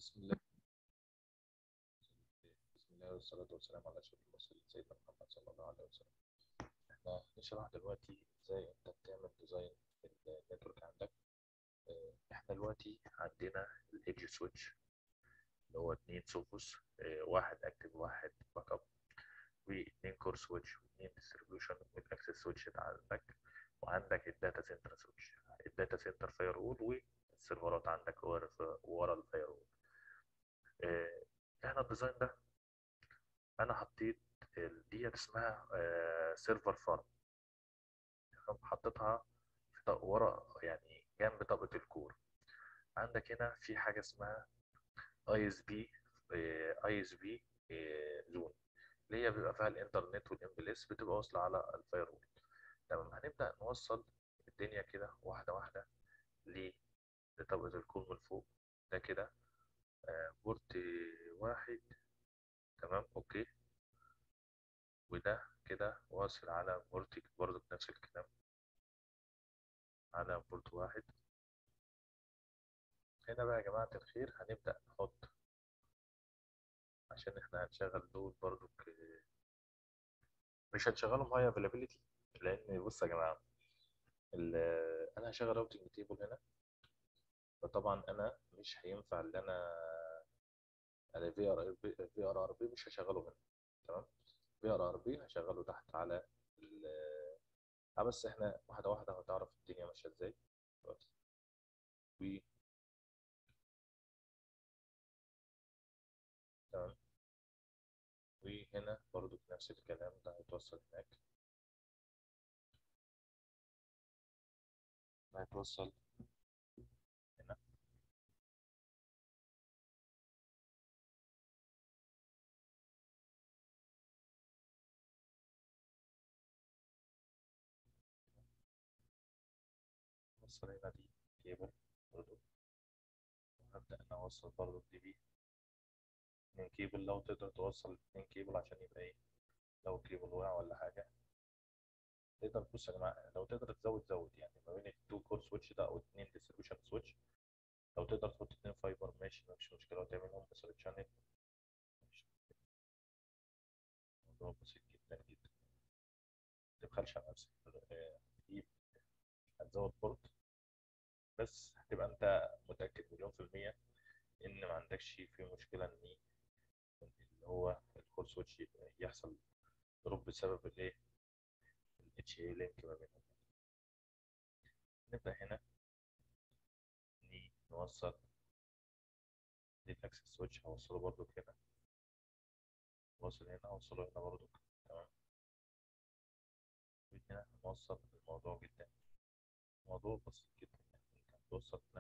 بسم الله بسم الله والصلاة والسلام على أشرف المرسلين سيدنا محمد صلى الله عليه وسلم احنا هنشرح دلوقتي ازاي انت بتعمل ديزاين النتورك عندك اه، احنا دلوقتي عندنا الايدج سويتش اللي هو اتنين سوفوس اه، واحد اكتف واحد باك اب واثنين كور سويتش واثنين ديستريبيوشن والاكسس سويتش عندك وعندك الداتا سنتر سويتش الداتا سنتر فاير وول والسيرفرات عندك ورا ورا الفاير وول اه، احنا الديزاين ده انا حطيت ال- ديت اسمها سيرفر فارم حطيتها في طب- ورا يعني جنب طبقة الكور عندك هنا في حاجة اسمها اي اس بي اي اس بي زون اللي هي بيبقى فيها الانترنت والام بي اس بتبقى واصلة على الفاير وول تمام هنبدأ نوصل الدنيا كده واحدة واحدة ل- لطبقة الكور من فوق ده كده آه، بورت واحد تمام اوكي وده كده واصل على بورت برضه بنفس الكلام على بورت واحد هنا بقى يا جماعة الخير هنبدأ نحط عشان احنا هنشغل دول برضو ك- مش هنشغلهم هاي افيلابيلتي لان بص يا جماعة ال- انا هشغل راوتنج تيبل هنا فطبعا انا مش هينفع ان انا انا في ار في ار ار بي مش هشغله هنا تمام في ار ار بي هشغله تحت على ال آه بس احنا واحدة واحدة هتعرف الدنيا ماشية ازاي بس. و تمام وهنا برضو نفس الكلام ده هيتوصل هناك ده هيتوصل هنا وصل هنا دي كيبل برضو هبدأ أنا أوصل برضو دي بي اتنين كيبل لو تقدر توصل اتنين كيبل عشان يبقى إيه لو كيبل وقع ولا حاجة تقدر بص يا جماعة لو تقدر تزود زود يعني ما بين التو كور سويتش ده أو اتنين ديستريبيوشن سويتش لو تقدر تحط اتنين فايبر ماشي مفيش مشكلة وتعملهم بس شانل الموضوع بسيط جدا جدا ما تبخلش على نفسك آه، تجيب هتزود بورت بس هتبقى أنت متأكد مليون في المية إن ما عندكش فيه مشكلة إن إن اللي هو الكور سويتش يحصل دروب بسبب الإيه ال HA لينك ما بينهم نبدأ هنا ن- نوصل للأكسس سويتش هوصله برضو كده واصل هنا هوصله هنا برضو تمام وهنا هنوصل الموضوع جدا الموضوع بسيط جدا يعني انت هتوصل هنا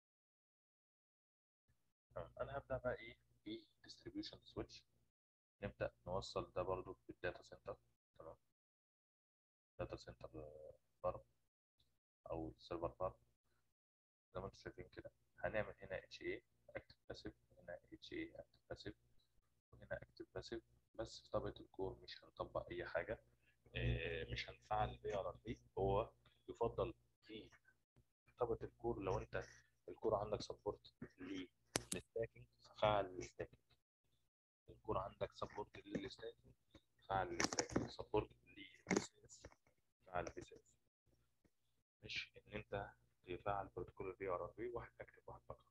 تمام انا هبدأ بقى ايه بالديستريبيوشن سويتش نبدأ نوصل ده برضو بالداتا سنتر تمام داتا سنتر فارم او السيرفر فارم زي ما انتم شايفين كده هنعمل هنا HA اكتف باسيف هنا HA اكتف باسيف وهنا اكتف باسيف بس في طبقة الكور مش هنطبق اي حاجة آه، مش هنفعل في ار بي هو يفضل في طبقة الكور لو انت الكور عندك سبورت للستاكينج فعل الستاكينج الكور عندك سبورت للستاكينج فعل الستاكينج سبورت للبيسنس فعل البيسنس مش ان انت تفعل بروتوكول الفي ار بي واحد اكتف واحد فقط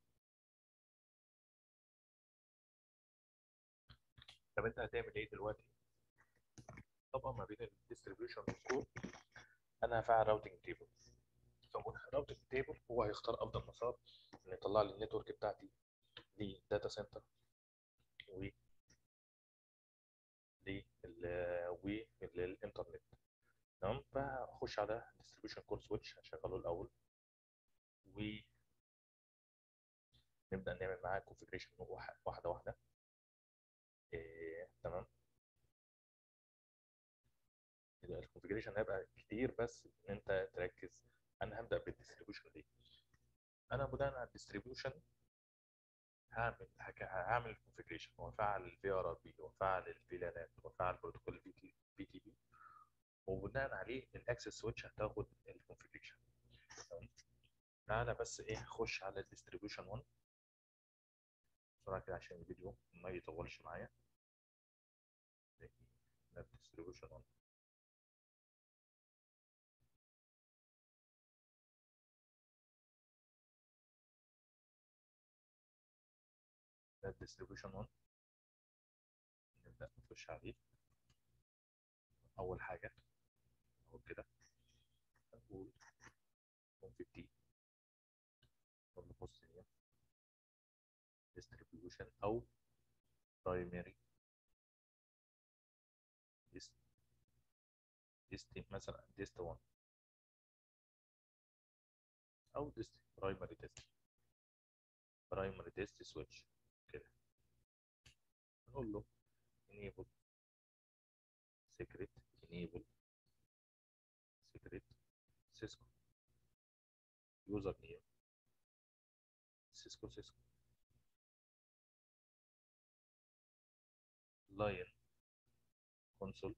طب انت هتعمل ايه دلوقتي طبعا ما بين الديستريبيوشن والكور انا هفعل راوتنج تيبل فالراوتنج تيبل هو هيختار افضل مسار ان يطلع لي النتورك بتاعتي للداتا سنتر و لل وللانترنت تمام فهخش على ديستريبيوشن كور سويتش هشغله الاول ونبدا نعمل معاه كونفجريشن واحده واحده إيه، تمام الكونفجريشن هيبقى كتير بس ان انت تركز انا هبدا بالديستريبيوشن دي انا بناء على الديستريبيوشن هعمل هك- هعمل الكونفجريشن وافعل الفي ار بي وافعل الفيلانات وافعل بروتوكول البي تي بي تي بي وبناء عليه الاكسس سويتش هتاخد الكونفجريشن تمام تعالى بس ايه نخش على الديستريبيوشن 1 بسرعة كده عشان الفيديو ما يطولش معايا lab distribution on lab distribution on نبدأ نخش عليه أول حاجة أهو كده هنقول config نقول نبص هنا distribution أو primary dist dist مثلا dist 1 أو dist primary dist primary dist switch كده نقول له enable secret enable secret cisco user name cisco cisco line console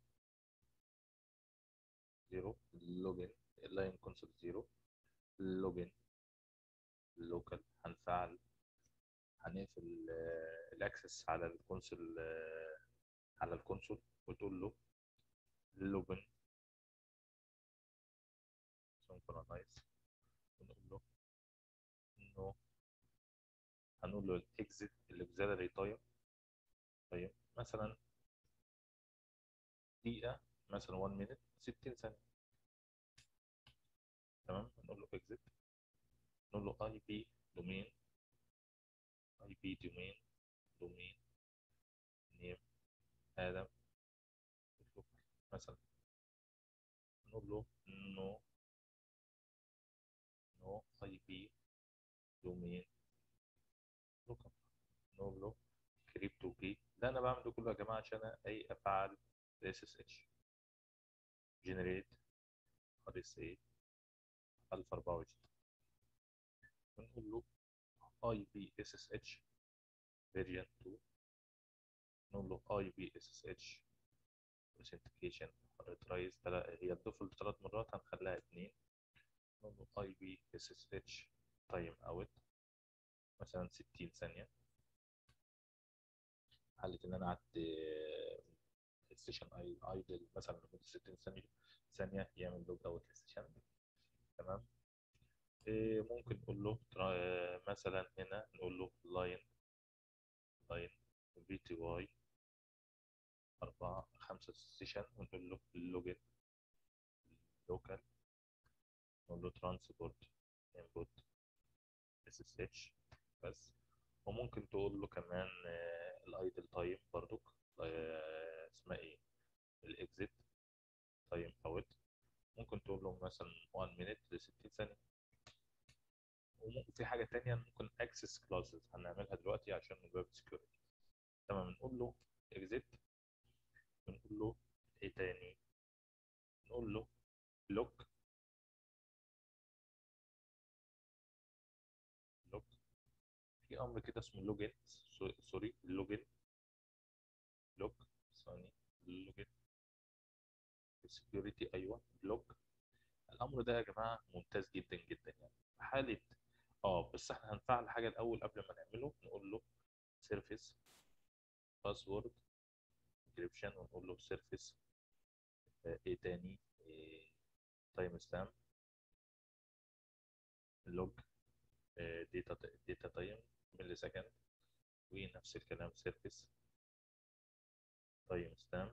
0 login line console 0 login local هنفعل هنقفل الاكسس على الكونسول على الكونسول وتقول له login synchronize ونقول له انه هنقول له الاكزit الاكزيلري تايم طيب مثلا دقيقة مثلا 1 minute 60 ثانية تمام نقول له exit نقول له اي بي دومين اي بي دومين دومين نيم ادم مثلا نقول له نو نو اي بي دومين لوك اب نقول له كريبتو كي ده انا بعمل ده كله يا جماعه عشان اي افعل اس اس اتش جنريت ار اس اي 1024 ونقول له اي بي اس اس اتش فيرجن 2 نقول له اي بي اس اس اتش authentication ريترايز هي الديفولت ثلاث مرات هنخليها اتنين نقول له اي بي اس اس اتش تايم اوت مثلا 60 ثانيه حلت ان انا قعدت السيشن ايدل مثلا لمده 60 ثانيه ثانيه يعمل لوج اوت للسيشن تمام إيه ممكن نقول له مثلا هنا نقول له لاين لاين بي تي واي 4 5 سيشن ونقول له لوجن لوكال نقول له ترانسبورت انبوت اس اس اتش بس وممكن تقول له كمان الايدل تايم برضو اسمها ايه الاكزيت تايم اوت ممكن تقول له مثلا 1 مينيت ل 60 ثانيه وفي حاجه تانية ممكن اكسس كلاسز هنعملها دلوقتي عشان من باب سكيورتي تمام نقول له اكزيت ونقول له ايه تاني نقول له لوك لوك في امر كده اسمه لوجن سوري لوجن لوك ثاني لوجن سكيورتي ايوه لوك الامر ده يا جماعه ممتاز جدا جدا يعني في حاله اه بس احنا هنفعل الحاجه الاول قبل ما نعمله نقول له سيرفيس باسورد انكريبشن ونقول له سيرفيس ايه تاني تايم ستامب لوج داتا داتا تايم ملي سكند ونفس الكلام سيرفيس تايم ستامب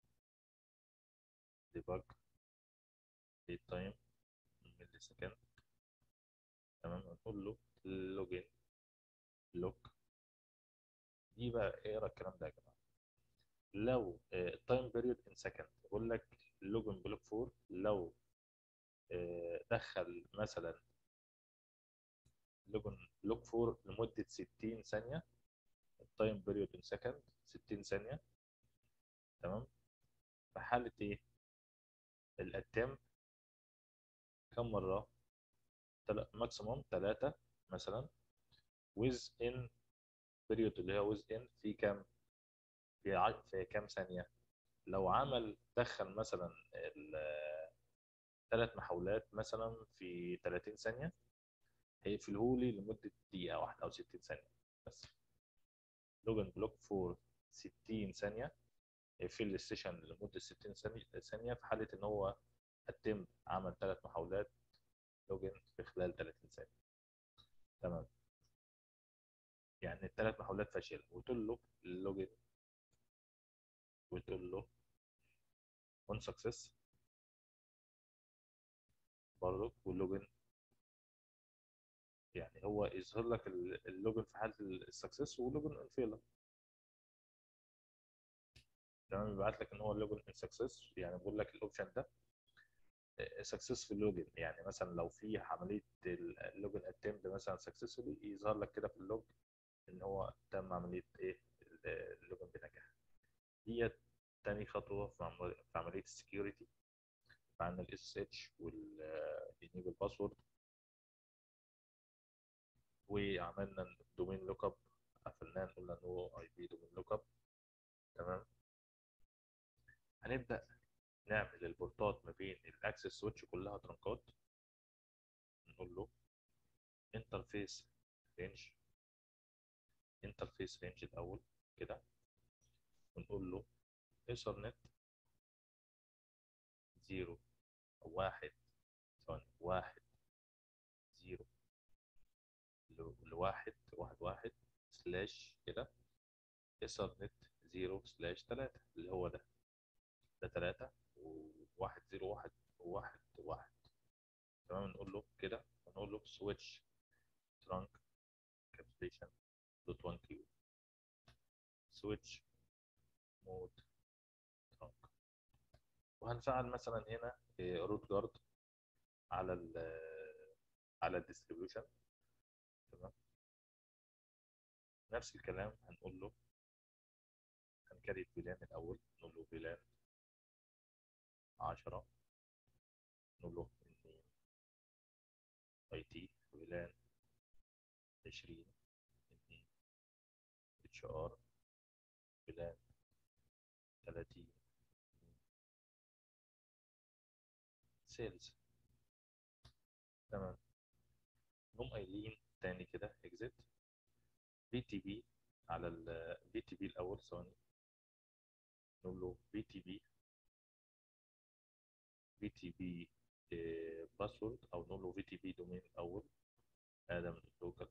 ديباج ديت تايم ملي سكند تمام نقول له لوجين لوك دي بقى اقرا الكلام ده يا جماعه لو التايم بيريود ان سكند يقول لك لوجن بلوك 4 لو دخل مثلا لوجن بلوك 4 لمده 60 ثانيه التايم بيريود ان سكند 60 ثانيه تمام في حاله ايه الاتم كم مره ماكسيموم 3 مثلا ويز ان بيريود اللي هو ويز ان في كام في ع... في كام ثانيه لو عمل دخل مثلا ثلاث محاولات مثلا في 30 ثانيه هيقفله لي لمده دقيقه واحده او 60 ثانيه بس لوجن بلوك فور 60 ثانيه يقفل السيشن لمده 60 ثانيه ثانيه في حاله ان هو اتم عمل ثلاث محاولات لوجن في خلال 30 ثانيه تمام يعني الثلاث محاولات فشل وتقول له اللوجن وتقول له اون سكسس برضه واللوجن يعني هو يظهر لك ال- اللوجن في حاله السكسس واللوجن ان فيلر تمام يبعت لك ان هو اللوجن ان سكسس يعني بيقول لك الاوبشن ده سكسسفول لوجن يعني مثلا لو في عمليه اللوجن اتمد مثلا سكسسفولي يظهر لك كده في اللوج ان هو تم عمليه ايه اللوجن بنجاح ديت تاني خطوه في عمل- في عمليه السكيورتي عندنا الاس اس اتش والانيبل باسورد وعملنا الدومين لوك اب قفلناه قلنا نو اي بي دومين لوك اب تمام هنبدا نعمل البورتات ما بين الاكسس سويتش كلها ترنكات نقول له انترفيس رينج انترفيس رينج الاول كده ونقول له ايثرنت زيرو أو واحد ثواني واحد زيرو ل- لواحد واحد واحد سلاش كده ايثرنت زيرو سلاش تلاتة اللي هو ده ده تلاتة وواحد زيرو واحد واحد واحد تمام نقول له كده ونقول له سويتش ترانك كابسوليشن دوت 1 كيو سويتش مود ترانك وهنفعل مثلا هنا روت جارد على ال على الديستريبيوشن تمام نفس الكلام هنقول له هنكريت فيلان الاول نقول له فيلان 10 نقول له النيم اي تي فيلان 20 النيم اتش ار فيلان 30 سيلز تمام نقوم قايلين تاني كده اكزيت بي تي بي على ال بي تي بي الاول ثواني نقول له بي تي بي بي تي بي باسورد او نقول له بي تي بي دومين الاول ادم لوكال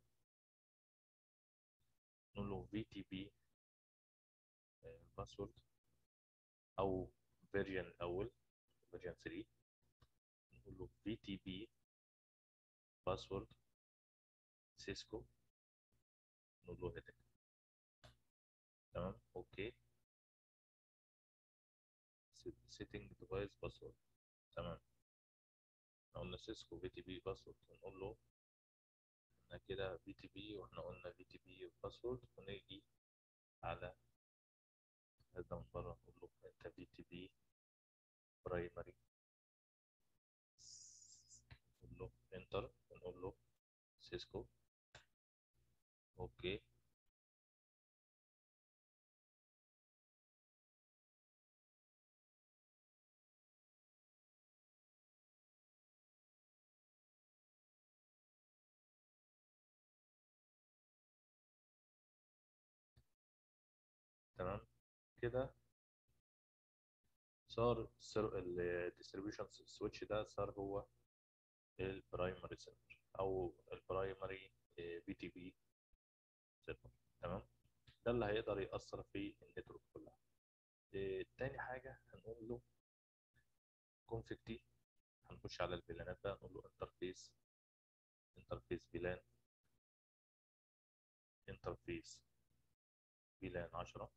نقول له في تي بي باسورد او فيرجن الاول فيرجن 3 نقول له في تي بي باسورد سيسكو نقول له هيدك تمام اوكي سيتنج ديفايس باسورد تمام احنا قلنا سيسكو في تي بي باسورد ونقول له احنا كده في تي بي واحنا قلنا في تي بي باسورد ونيجي على هذا من بره نقول له انت في تي بي برايمري نقول له انتر ونقول له سيسكو اوكي تمام كده صار الديستريبيوشن سويتش ده صار هو البرايمري سيرفر او البرايمري بي تي بي سيرفر تمام ده اللي هيقدر يأثر في النتورك كلها إيه، تاني حاجة هنقول له config دي هنخش على الفيلانات بقى نقول له انترفيس انترفيس فيلان انترفيس فيلان 10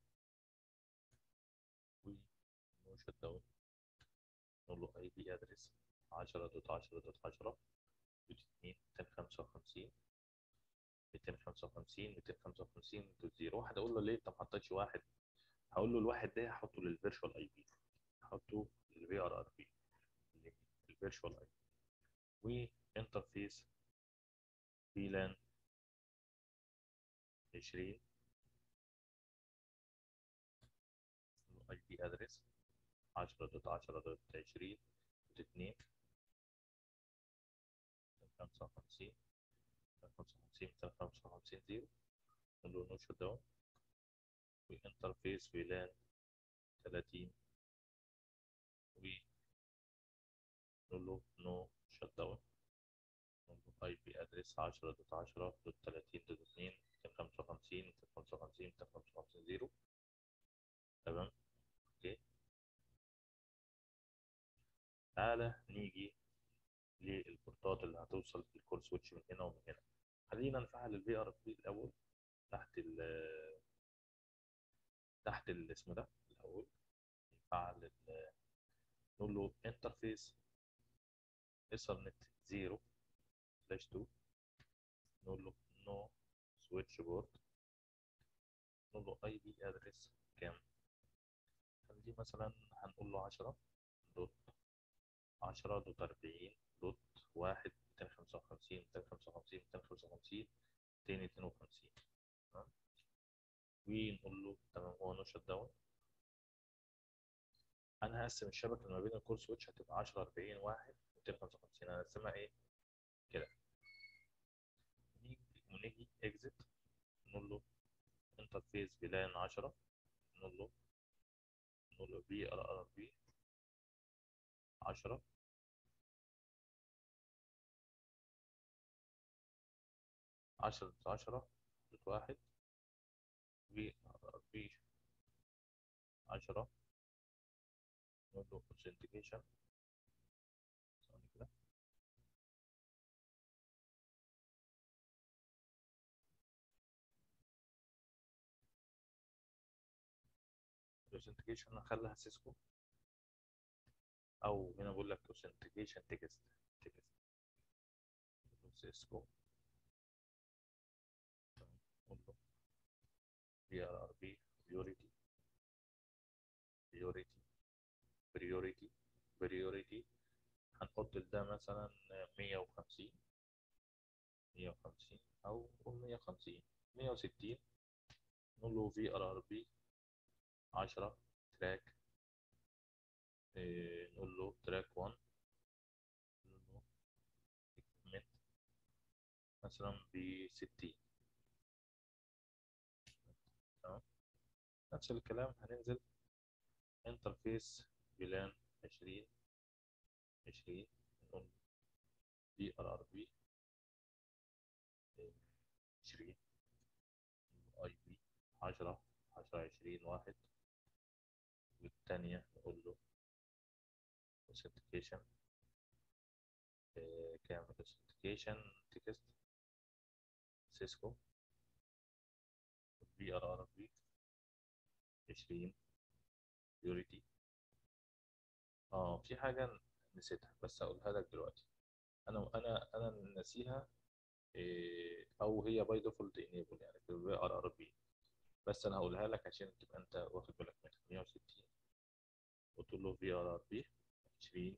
و نو شت داون نقول له اي بي ادرس 10 دوت 10 دوت 10 دوت 2 255 255 255 دوت 0 واحد اقول له ليه انت ما حطيتش واحد هقول له الواحد ده هحطه للفيرشوال اي بي هحطه للفي ار ار بي الفيرشوال اي بي وانترفيس فيلان 20 اي بي ادرس 10 دوت 10 دوت 20 دوت 2 55 55 255 0 نقول له نو شت داون وانترفيس فيلان 30 و نقول له نو شت داون نقول له اي بي ادرس 10 دوت 10 دوت 30 دوت 2 255 255 255 0 تمام اوكي تعالى نيجي للبورتات اللي هتوصل الكور سويتش من هنا ومن هنا خلينا نفعل الفي ار بي الاول تحت ال تحت ال اسمه ده الاول نفعل ال نقول له انترفيس ايثرنت 0 سلاش 2 نقول له نو سويتش بورد نقول له اي بي ادرس كام دي مثلا هنقول له 10 دوت 10 دوت 40 دوت 1 255 255 255 252 تمام ونقول له تمام هو نو شت داون انا هقسم الشبكه اللي ما بين الكور سويتش هتبقى 10 40 1 255 انا هقسمها ايه كده نيجي ونيجي اكزit نقول له انترفيس فيلان 10 نقول له نقول له بي ار ار بي 10 10 10 دوت واحد بي ار ار بي 10 نقول له authentication ثواني كده authentication هخليها سيسكو او هنا بقول لك authentication text text سيسكو نقول له بي ار ار بي priority priority priority priority هنحط لده مثلا 150 150 او قول 150 160 نقول له في ار ار بي 10 تراك إيه نقول له تراك 1 نقول له equipment مثلا ب 60 تمام نفس الكلام هننزل انترفيس فيلان 20 20 نقول دي ار ار بي 20 اي بي 10 10 20 واحد والتانية نقول له authentication آه، كام authentication text سيسكو بي ار ار بي 20 بيوريتي اه في حاجة نسيتها بس هقولها لك دلوقتي انا انا انا ناسيها إيه، او هي باي ديفولت انيبل يعني في البي ار ار بي بس انا هقولها لك عشان تبقى انت واخد بالك منها 160 وتقول له في ار ار بي 20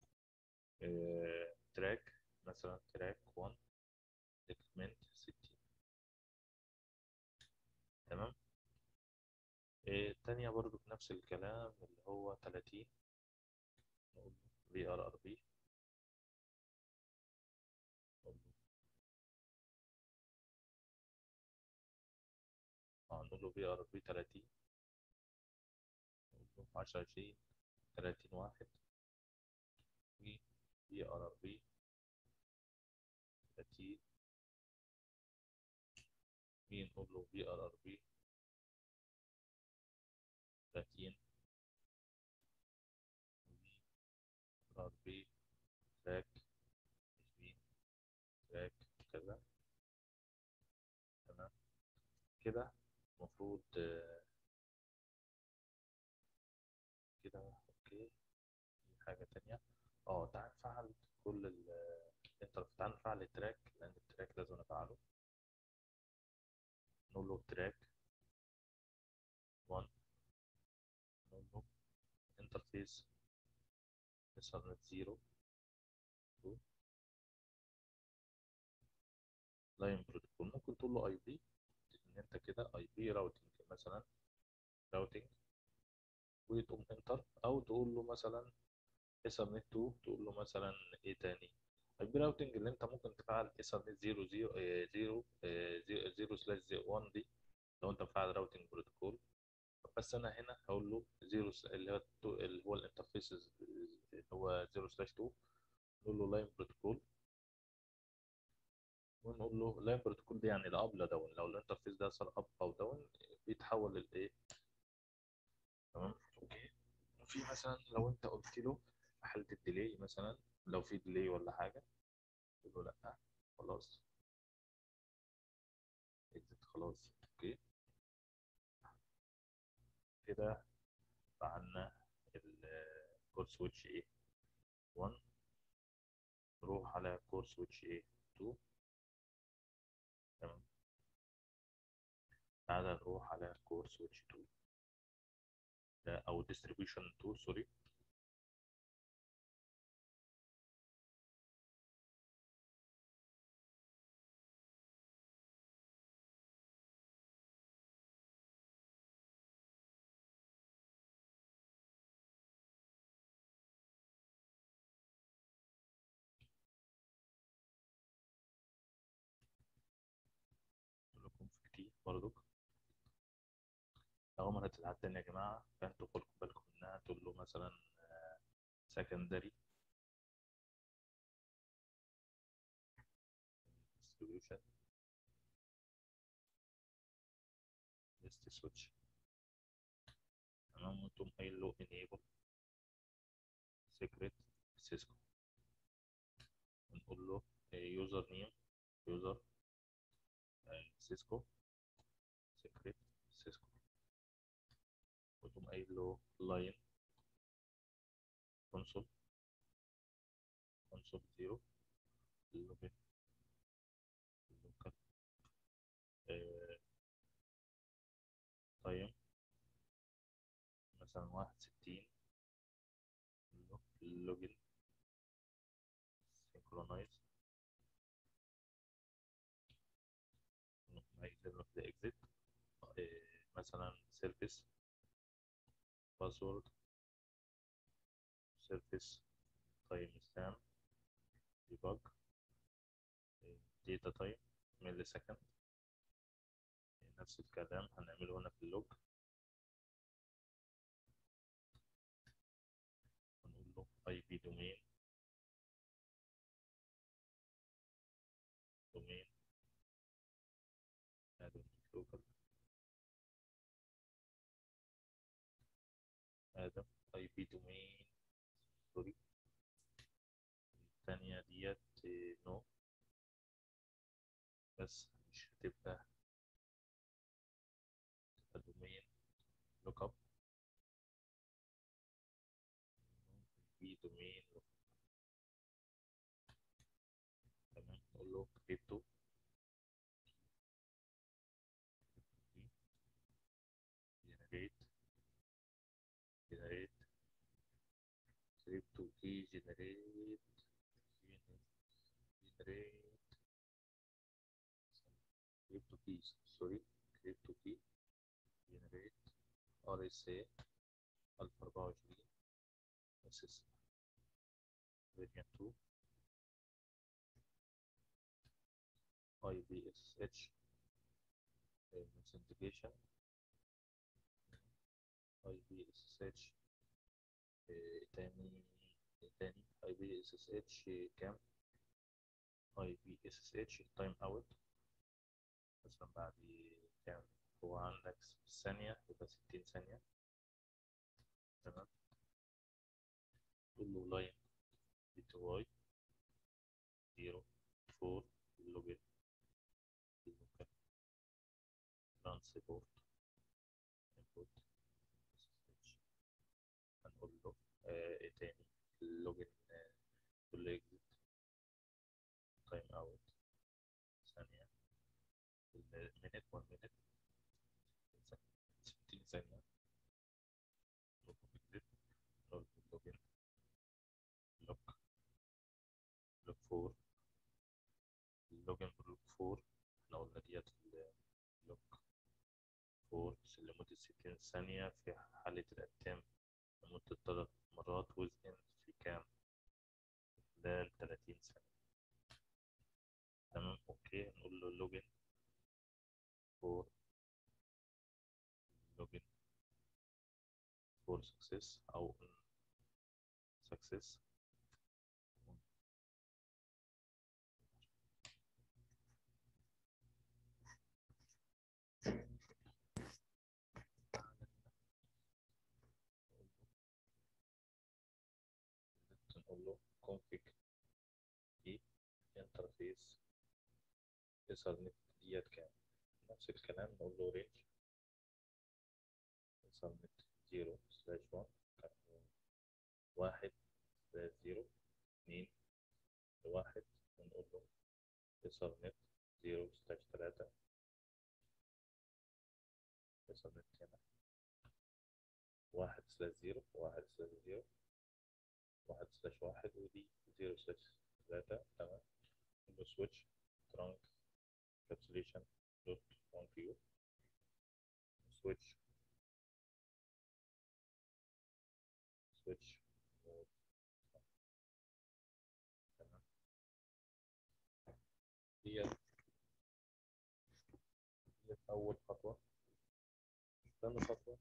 تراك مثلا تراك 1 اكسبمنت 60 تمام إيه، التانية برضو بنفس الكلام اللي هو 30 نقول في ار ار بي نقول له في ار بي 30 نقول له 10 20 30 واحد و في ار ار بي 30 ونقول له في ار ار بي 30 ار بي تراك 20 تراك كذا تمام كده المفروض آه، كده اوكي في حاجة تانية اه تعال نفعل كل ال انت تعال نفعل التراك لان التراك لازم نفعله نقول له تراك 1 نقول له انترفيس ايثرنت 0 2 لاين بروتوكول ممكن تقول له اي بي ان انت كده اي بي راوتنج مثلا راوتنج وتقوم انتر او تقول له مثلا ايثرنت 2 تقول له مثلا ايه تاني اي بي راوتنج اللي انت ممكن تفعل ايثرنت 0 0 0 0 سلاش 1 دي لو انت مفعل راوتنج بروتوكول بس انا هنا هقول له 0 اللي هو التو- اللي هو الانترفيسز اللي هو 0 سلاش 2 نقول له لاين بروتوكول ونقول له لاين بروتوكول دي يعني لا اب لا داون لو الانترفيس ده صار اب او داون بيتحول للايه تمام اوكي في مثلا لو انت قلت له في حاله الديلي مثلا لو في ديلي ولا حاجه تقول له لا خلاص اكزت خلاص اوكي كده فعلنا الكور سويتش ايه 1 نروح على كور سويتش ايه 2 تمام تعالى نروح على كور سويتش 2 ده او ديستريبيوشن 2 سوري اقول لكم في كتير برضو اول مره تتعدى تاني يا جماعه فانتوا خدوا بالكم انها تقول له مثلا سكندري distribution list switch تمام وانتم قايل له enable secret cisco ونقول له user name user cisco secret cisco وتقوم قايل له line console console 0 login local time مثلا واحد ستين login synchronize عايز نروح لإكزيت مثلا سيرفيس باسورد سيرفيس تايم ستامب ديباج داتا تايم ملي سكند نفس الكلام هنعمله هنا في اللوج هنقول له اي بي دومين دومين ادم لوكال ادم اي بي دومين سوري الثانية ديت نو بس مش هتبقى تبقى دومين لوك اب في دومين لوك تمام نقول له كريبتو generate generate crypto key generate generate crypto keys sorry crypto key generate RSA 1024 SS version 2 IBSH authentication IBSH تاني تاني IBSH كام IBSH تايم اوت مثلا بعد كام هو عندك ثانية يبقى ستين ثانية تمام تقول له لاين بي تي واي زيرو فور لوجن لوكال ترانسبورت انبوت هنقول له آه، ايه تاني اللوجن تقول له اكزيت تايم اوت ثانية المينت 1 مينت 60 ثانية نقول له اكزيت نقول له لوجن لوك لوك 4 اللوجن بلوك 4 احنا قلنا ديت اللوك 4 لمدة 60 ثانية في حالة الأتم لمدة ثلاث مرات within في كام؟ خلال 30 ثانية تمام اوكي نقول له لوجن 4 لوجن for success أو success نقول له config دي interface ethernet ديت كام نفس الكلام نقول له range ethernet 0 سلاش 1 واحد سلاش 0 2 لواحد ونقول له ethernet 0 سلاش 3 ethernet هنا واحد سلاش 0 واحد سلاش 0 واحد سلاش واحد ودي زيرو سلاش ثلاثة تمام نقول سويتش ترانك كابسوليشن دوت وان كيو سويتش سويتش مود تمام دي دي أول خطوة ثاني خطوة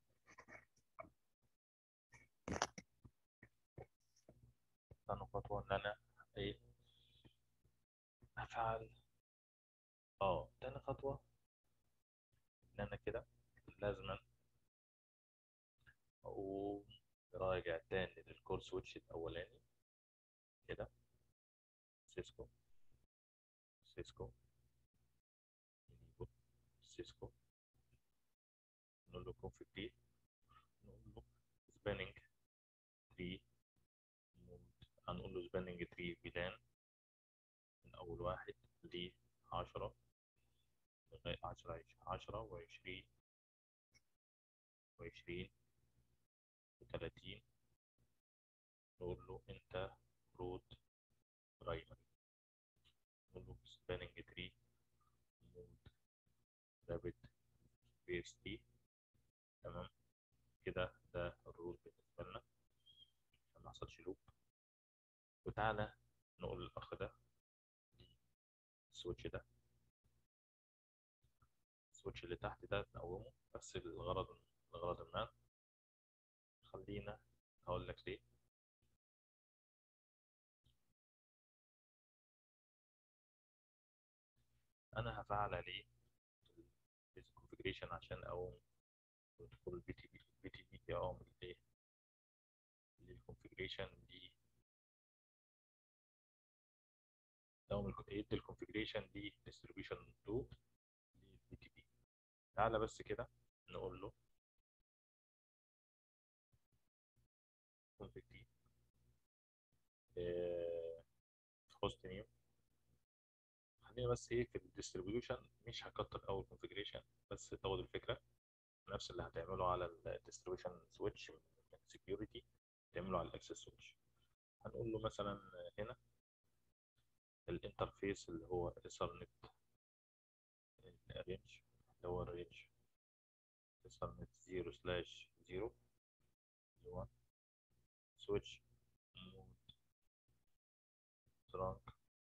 ثاني خطوة إن أنا إيه أفعل اه تاني خطوة إن أنا كده لازم أقوم راجع تاني للكور سويتش الأولاني كده سيسكو سيسكو ينيبل سيسكو نقول له config دي نقول له spanning tree هنقول له spanning tree فيلان من أول واحد ل عشرة لغاية عشرة عشرة وعشرين وعشرين وتلاتين نقول له أنت روت برايمري نقول له spanning tree مود رابط بيس تي تمام كده ده الروت بالنسبة لنا عشان ما يحصلش لوب وتعالى نقول للأخ ده السويتش ده السويتش اللي تحت ده نقومه بس الغرض لغرض ما خلينا هقول لك ليه انا هفعل عليه الكونفجريشن عشان اقوم ادخل البي تي بي البي تي بي اقوم الايه الكونفجريشن دي لو يدي الكونفجريشن دي ديستريبيوشن 2 للبي تي بي تعالى بس كده نقول له config دي هوست نيم خلينا بس ايه في الديستريبيوشن مش هكتر اول كونفجريشن بس تاخد الفكره نفس اللي هتعمله على الديستريبيوشن سويتش من سكيورتي تعمله على الاكسس سويتش هنقول له مثلا هنا الانترفيس اللي هو ايثرنت الرينج اللي هو الرينج ايثرنت 0 سلاش 0 اللي هو سويتش مود ترانك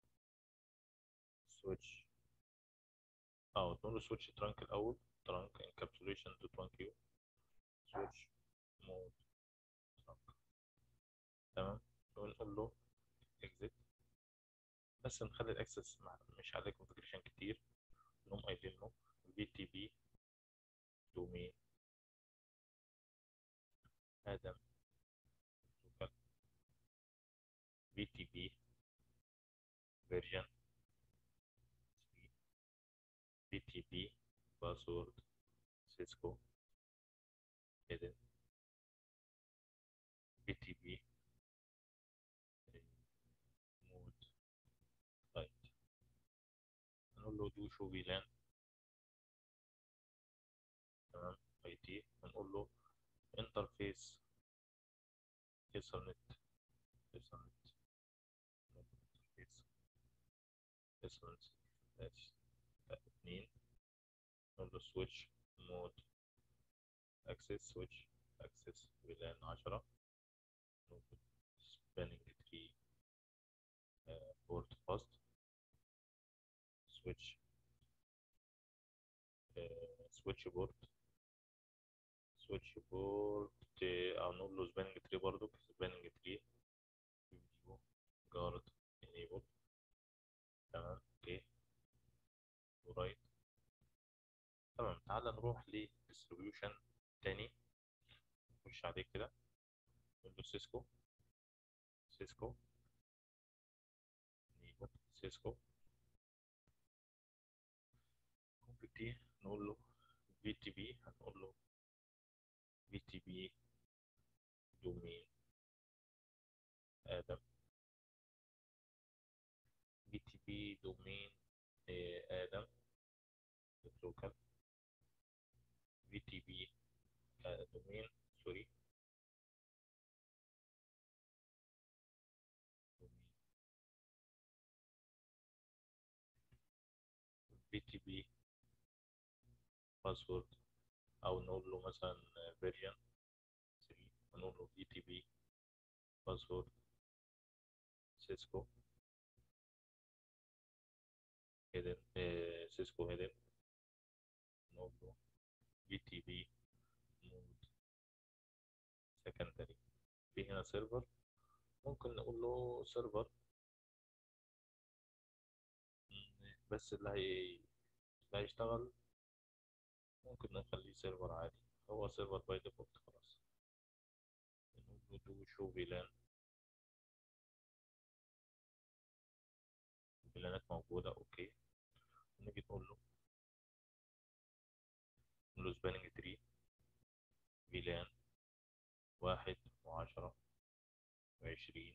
سويتش اه نقول له سويتش ترانك الاول ترانك انكابسوليشن تو ترانك يو سويتش مود ترانك تمام ونقول له اكزيت بس نخلي الاكسس مش عليه كونفجريشن كتير نقوم قايلين له في تي بي دومين ادم في تي بي فيرجن في تي بي باسورد سيسكو hidden في تي بي مود طيب نقول له دو شو فيلان تمام اي تي ونقول له انترفيس ايثرنت ايثرنت انترفيس ايثرنت اتنين نقول له سويتش مود اكسس سويتش اكسس فيلان عشرة نقول سبانينج تري بورت فاست switch uh, switch board switch board او نقول له سباننج تري برضو سباننج تري فيو جارد انيبل تمام اوكي ورايت تمام تعال نروح لديستريبيوشن تاني نخش عليه كده نقول له سيسكو سيسكو انيبل سيسكو كونفيج دي نقول له في تي بي هنقول له في تي بي دومين ادم في تي بي دومين ادم لوكال في تي بي دومين سوري في تي بي باسورد او نقول له مثلا فيرجن 3 ونقول له في تي بي باسورد سيسكو هيدن سيسكو هيدن نقول له في تي بي مود سكندري في هنا سيرفر ممكن نقول له سيرفر بس اللي هي اللي هيشتغل ممكن نخليه سيرفر عادي هو سيرفر باي ديفولت خلاص نقول له دو شو فيلان الفيلانات موجودة اوكي نيجي نقول له نقول له سباننج تري فيلان واحد وعشرة وعشرين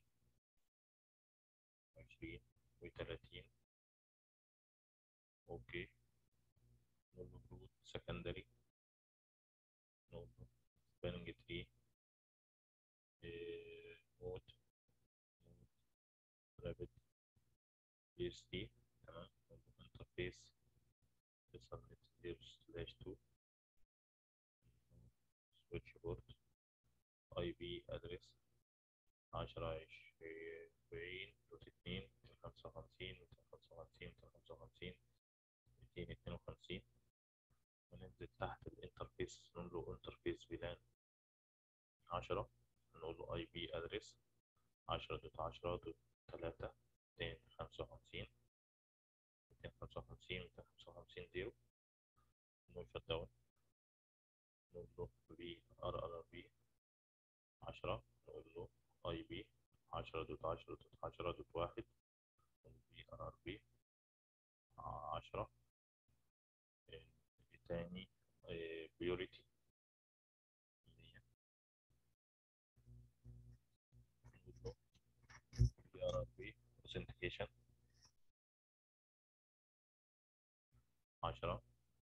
وعشرين وثلاثين اوكي نقول له جروب سكندري نقول له سباننج تري مود مود رابط بي اس تي تمام نقول له انترفيس سبميت زيرو سلاش تو سويتش بورد اي بي ادرس عشرة عشرين دوت اتنين ميتين خمسة وخمسين ميتين خمسة وخمسين ميتين خمسة وخمسين ميتين اتنين وخمسين وننزل تحت الانترفيس نقول له انترفيس فيلان عشرة نقول له اي بي ادرس عشرة دوت عشرة دوت تلاتة ميتين خمسة وخمسين ميتين خمسة وخمسين ميتين خمسة وخمسين زيرو نقول شت داون نقول له في ار ار بي عشرة نقول له اي بي عشرة دوت عشرة دوت عشرة دوت واحد في ار ار بي عشرة تاني بيوريتي بي ار ار بي اوثنتيكيشن عشرة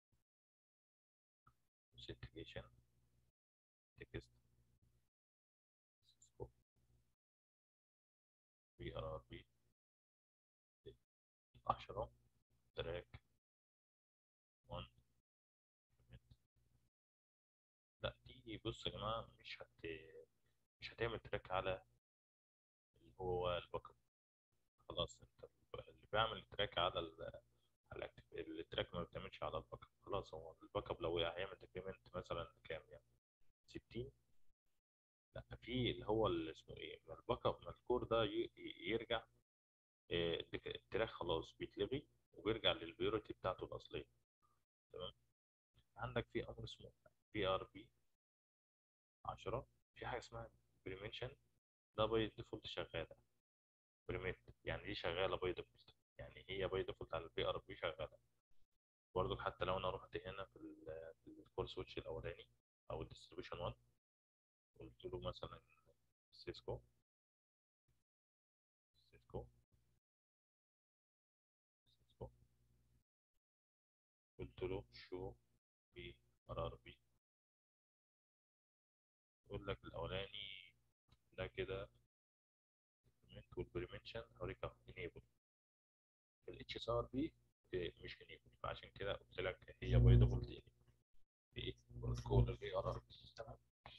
اوثنتيكيشن تكست سيسكو بي ار ار بي عشرة تراك 1 لا دي بص يا جماعة مش هت مش هتعمل تراك على اللي هو الباك اب خلاص انت اللي بيعمل تراك على ال على الأكتيف- التراك ما بتعملش على الباك اب خلاص هو الباك اب لو هيعمل ديكريمنت مثلا كام يعني 60 لا في اللي هو اللي اسمه ايه ما الباك اب ما الكور ده ي- ي- يرجع إيه، الدك- التراك خلاص بيتلغي وبيرجع للبيوريتي بتاعته الأصلية تمام عندك في أمر اسمه بي ار بي 10 في حاجة اسمها بريمنشن ده باي ديفولت شغالة بريميت يعني دي شغالة باي ديفولت يعني هي باي ديفولت على البي ار بي شغالة برضو حتى لو انا رحت هنا في ال في الكور سويتش الاولاني او الديستريبيوشن 1 قلت له مثلا سيسكو سيسكو سيسكو قلت له شو بي ار ار بي يقول لك الاولاني ده كده والبريمنشن هوريك انيبل الاتش اس ار بي مش انيبل فعشان كده قلت لك هي باي ديفولت انيبل في ايه بروتوكول البي ار ار بي تمام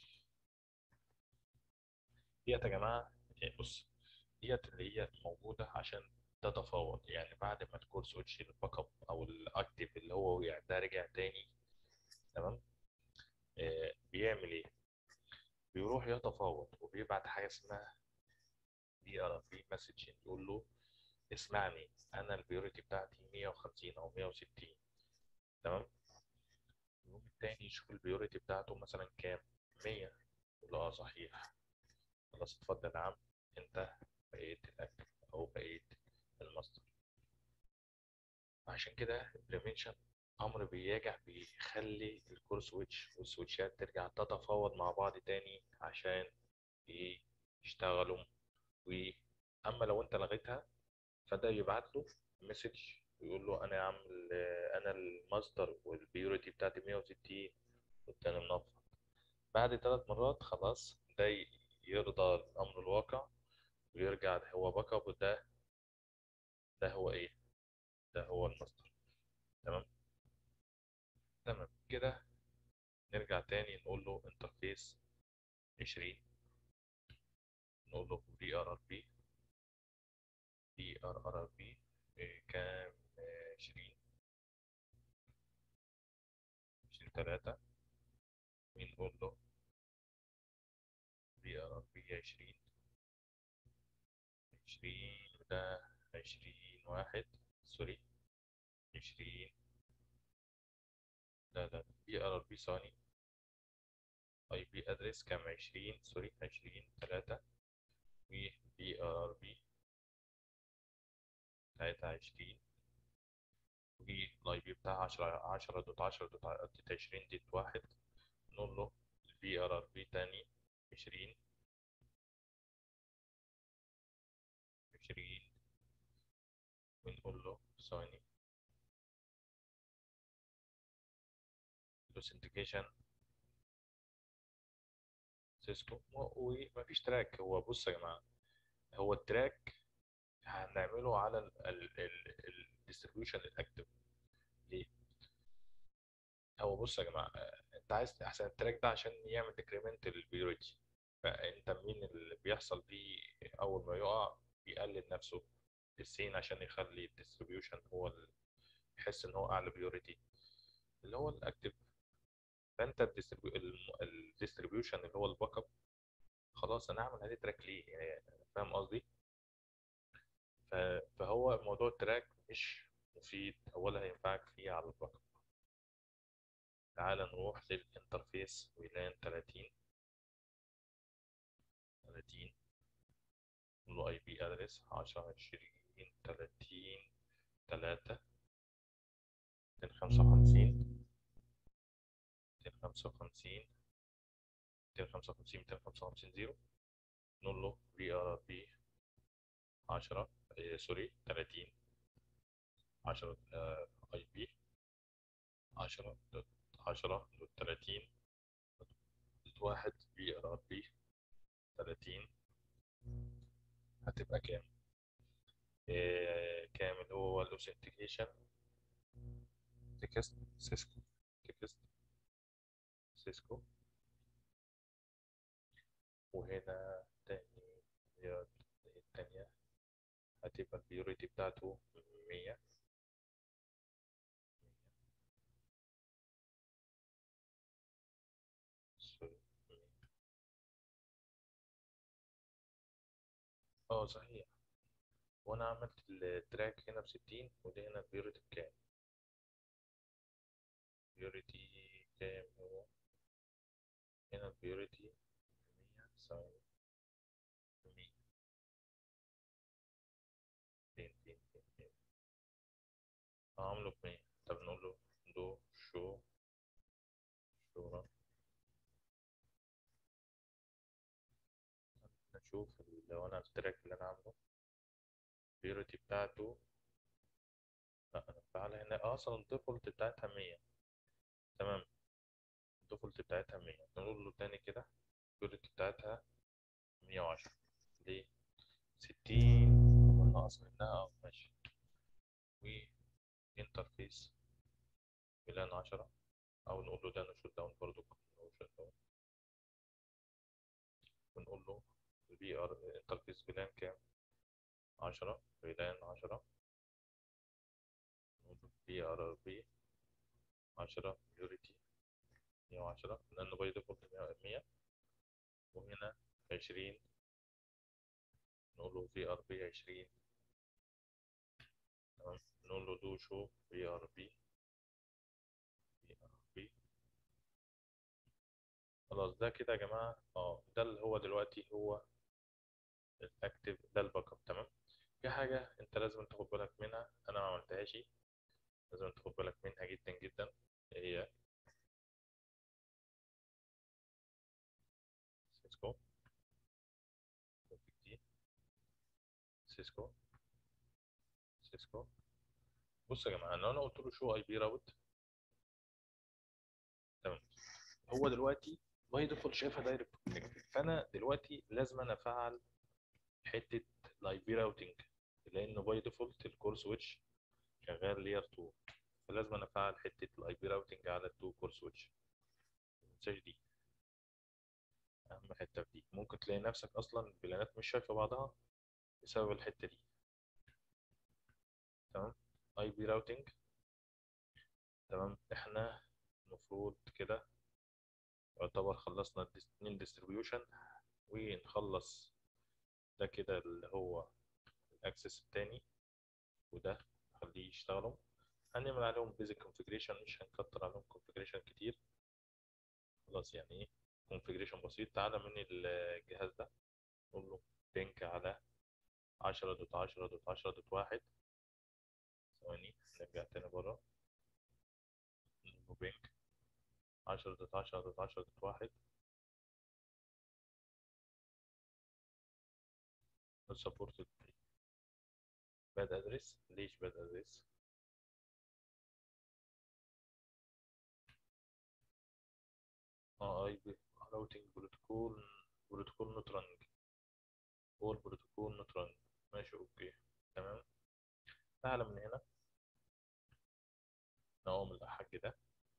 ديت يا جماعه إيه، بص ديت اللي هي موجوده عشان تتفاوض يعني بعد ما الكور سويتش الباك اب او الاكتيف اللي هو وقع ده رجع تاني تمام آه بيعمل ايه بيروح يتفاوض وبيبعت حاجة اسمها دي ار بي مسج يقول له اسمعني انا البيوريتي بتاعتي 150 او 160 تمام اليوم التاني يشوف البيوريتي بتاعته مثلا كام 100 يقول له اه صحيح خلاص اتفضل يا عم انت بقيت الاكل او بقيت المصدر عشان كده implementation امر بيجع بيخلي الكور سويتش والسويتشات ترجع تتفاوض مع بعض تاني عشان ايه يشتغلوا واما لو انت لغيتها فده يبعت له مسج ويقول له انا يا عم ال- انا الماستر والبيوريتي بتاعتي 160 والتاني منفض بعد ثلاث مرات خلاص ده ي- يرضى الامر الواقع ويرجع هو باك اب وده ده هو ايه ده هو الماستر تمام تمام كده نرجع تاني نقول له انترفيس 20 نقول له في ار ار بي في ار ار بي كام 20 20 3 ونقول له في ار ار بي 20 20 وده 20 واحد سوري 20 لا لا في ار ار بي ثاني اي بي ادرس كام 20 سوري 20 3 وفي ار ار بي بتاعتها 20 والاي بي بتاعها 10 10 دوت 10 دوت 20 دوت واحد نقول له الفي ار ار بي تاني 20 20 ونقول له ثاني الاوثنتيكيشن سيسكو ومفيش تراك هو بص يا جماعه هو التراك هنعمله على الديستريبيوشن الاكتف ليه؟ هو بص يا جماعه آه، انت عايز احسن التراك ده عشان يعمل ديكريمنت للبيوريتي فانت مين اللي بيحصل فيه اول ما يقع بيقلل نفسه السين عشان يخلي الديستريبيوشن هو ال- يحس ان هو اعلى بيوريتي اللي هو الاكتف فانت الديستريبيوشن اللي هو الباك اب خلاص انا اعمل هذه تراك ليه يعني فاهم قصدي ف- فهو موضوع التراك مش مفيد ولا هينفعك فيه على الباك اب تعال نروح للانترفيس ويلان 30 30 نقول له اي بي ادرس 10 20 30 3 255 255 255 255 0 نقول له في ار ار بي 10 إيه، سوري 30 10 اي بي 10 دوت 10 دوت 30 دوت واحد في ار ار بي 30 هتبقى كام؟ إيه، كام اللي هو الاوثنتيكيشن تكست سيسكو تكست سيسكو وهنا تاني هي التانية هتبقى البيوريتي بتاعته 100 سوري 100. اه صحيح وانا عملت التراك هنا بستين ودي هنا البيوريتي بكام بيوريتي كام هو هنا البيوريتي مية تساوي مية فين فين فين فين عامله بمية طب نقول له دو شو شورى نشوف لو انا التراك اللي انا عامله البيوريتي بتاعته لا انا فعلا هنا اصلا الديفولت بتاعتها مية تمام الديفولت بتاعتها مية نقول له تاني كده البيوريتي بتاعتها مية وعشرة ليه ستين وناقص منها اه ماشي وانترفيس ميلان عشرة أو نقول له ده نشوت داون برضو نشوت داون ونقول له البي ار انترفيس ميلان كام عشرة ميلان عشرة نقول له بي ار ار بي عشرة بيوريتي مية وعشرة لأنه باي ديفولت مية وهنا عشرين نقول له في ار بي عشرين تمام نقول له دو شو في ار بي في ار بي خلاص ده كده يا جماعة اه ده اللي هو دلوقتي هو الاكتف ده الباك اب تمام في حاجة انت لازم تاخد بالك منها انا ما عملتهاش لازم تاخد بالك منها جدا جدا هي سيسكو دي سيسكو سيسكو بص يا جماعه لو انا قلت له شو اي بي راوت تمام هو دلوقتي باي ديفولت شايفها دايركت كونكت فانا دلوقتي لازم انا افعل حته الاي بي راوتنج لان باي ديفولت الكور سويتش شغال لير 2 فلازم انا افعل حته الاي بي راوتنج على التو كور سويتش ما تنساش دي اهم حته في دي ممكن تلاقي نفسك اصلا البلانات مش شايفه بعضها بسبب الحته دي تمام اي بي راوتنج تمام احنا المفروض كده يعتبر خلصنا اتنين ديستريبيوشن ونخلص ده كده اللي هو الاكسس التاني وده نخليه يشتغلوا هنعمل عليهم بيزك كونفيجريشن مش هنكتر عليهم كونفيجريشن كتير خلاص يعني ايه كونفيجريشن بسيط تعالى من الجهاز ده نقول له بينك على 10 دوت 10 دوت 10 دوت 1 ثواني نرجع تاني بره نقول له بينك 10 دوت 10 دوت 10 دوت 1 سبورتد باد ادرس ليش باد ادرس اه اي بي راوتنج بروتوكول بروتوكول نوت راننج هو البروتوكول نوت راننج ماشي اوكي تمام تعالى من هنا نقوم الحاج ده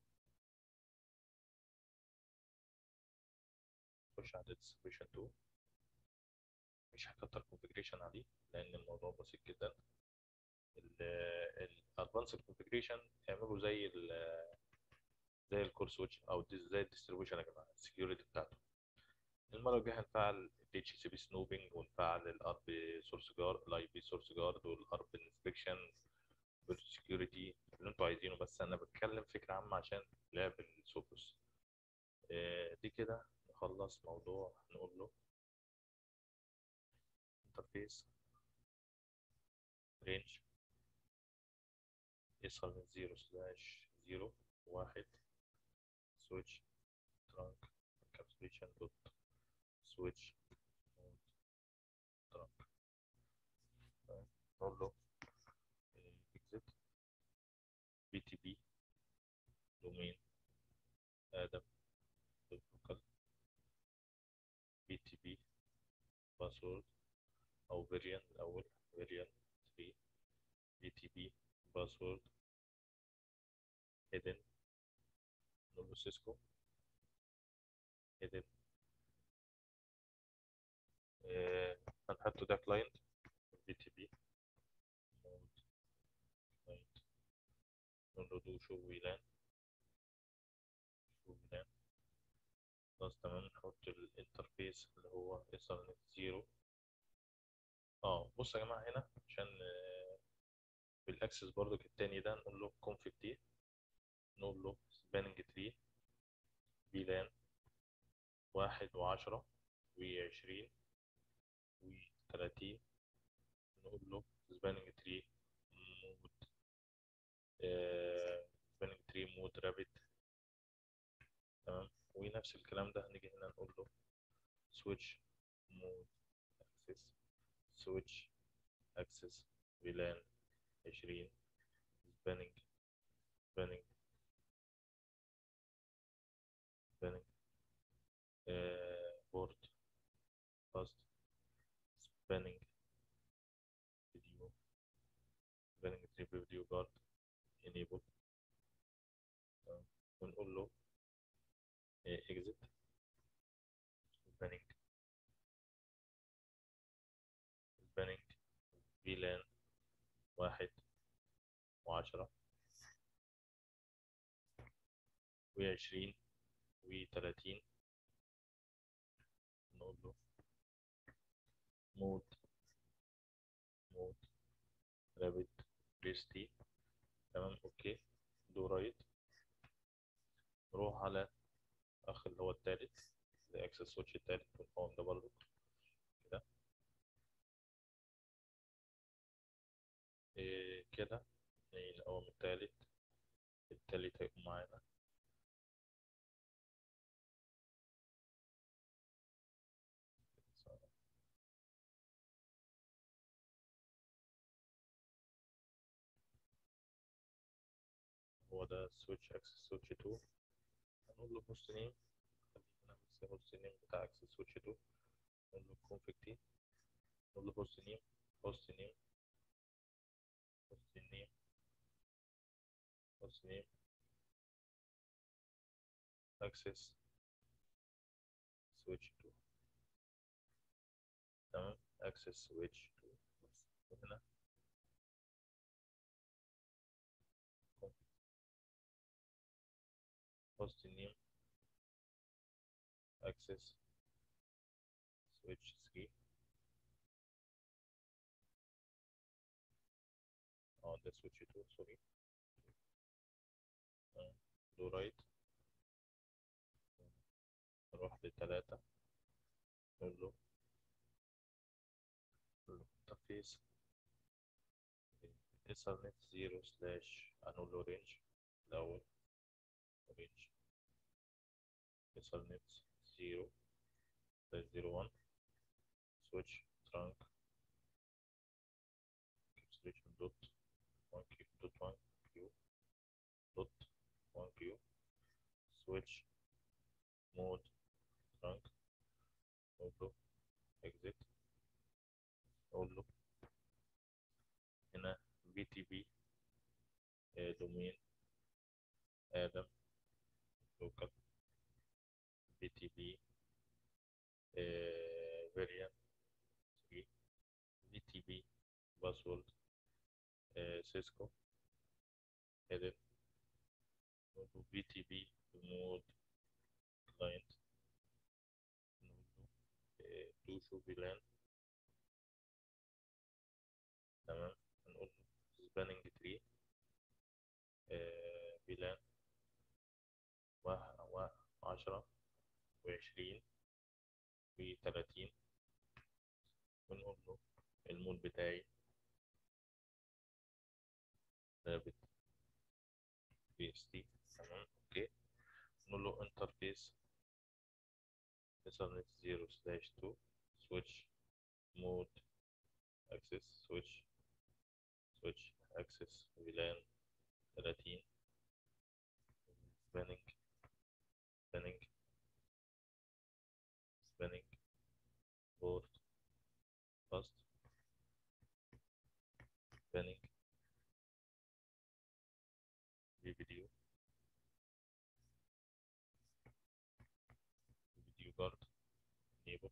نخش على distribution 2 مش هكتر configuration عليه لان الموضوع بسيط جدا الادفانسد configuration اعملوا زي ال زي الكور سويتش او زي الديستريبيوشن يا جماعه السكيورتي بتاعته المره الجايه هنفعل ال اتش سي بي سنوبنج ونفعل الار بي سورس جارد الاي بي سورس جارد والار بي انسبكشن والسكيورتي اللي انتوا عايزينه بس انا بتكلم فكره عامه عشان لعب السوبوس دي كده نخلص موضوع نقول له انترفيس رينج يصل من 0 سلاش 0 واحد سويتش ترانك encapsulation دوت سويتش مود ترانك نقول له exit بي تي بي دومين ادم لوكال بي تي بي باسورد او فيريان الاول فيريان 3 بي تي بي باسورد hidden نقول له سيسكو hidden آه، هنحطه ده كلاينت بي تي بي مود كلاينت نقول له دو شو ويلان شو ويلان خلاص تمام نحط الانترفيس اللي هو ايثرنت زيرو اه بص يا جماعه هنا عشان آه، بالاكسس برضو التاني ده نقول له config دي نقول له spanning tree فيلان واحد وعشرة وعشرين وتلاتين نقول له spanning tree مود آه spanning tree مود رابط تمام ونفس الكلام ده هنيجي هنا نقول له switch مود access switch access VLAN عشرين spanning spanning spanning بورد fast spanning video spanning tree video guard enable تمام. ونقول له آه، exit spanning spanning VLAN واحد وعشرة وعشرين وتلاتين نقول له مود مود رابط بيس تي تمام اوكي دو رايت نروح على اخ اللي هو التالت الاكسس سويتش التالت ونقوم ده برضو كده إيه كده نقوم التالت التالت هيكون معانا هو ده سويتش اكسس سويتش 2 هنقول له هوست نيم خلينا بس هوست نيم بتاع اكسس سويتش 2 نقول له config تي نقول له هوست نيم هوست نيم هوست نيم هوست نيم اكسس سويتش 2 تمام اكسس سويتش 2 وهنا host name access switch 3 اه ده switch 2 sorry آه، do right نروح لتلاتة نقول له نقول له interface ethernet 0 slash هنقول له range الأول range ethernet 0 slash 01 switch trunk encapsulation dot 1 q dot 1 q dot 1 q switch mode trunk نقول له exit نقول له هنا VTP domain آدم local VTP variant 3 VTP password Cisco edit نقول له VTP mode client نقول له to show VLAN تمام هنقول له spanning tree VLAN وعشرة وعشرين وتلاتين ونقول له المود بتاعي ثابت بي اس تي تمام اوكي نقول له انترفيس ايثرنت 0 سلاش 2 سويتش مود اكسس سويتش سويتش اكسس فيلان 30 سباننج سباننج سباننج بورد فاست سباننج فيديو فيديو جارد نيبل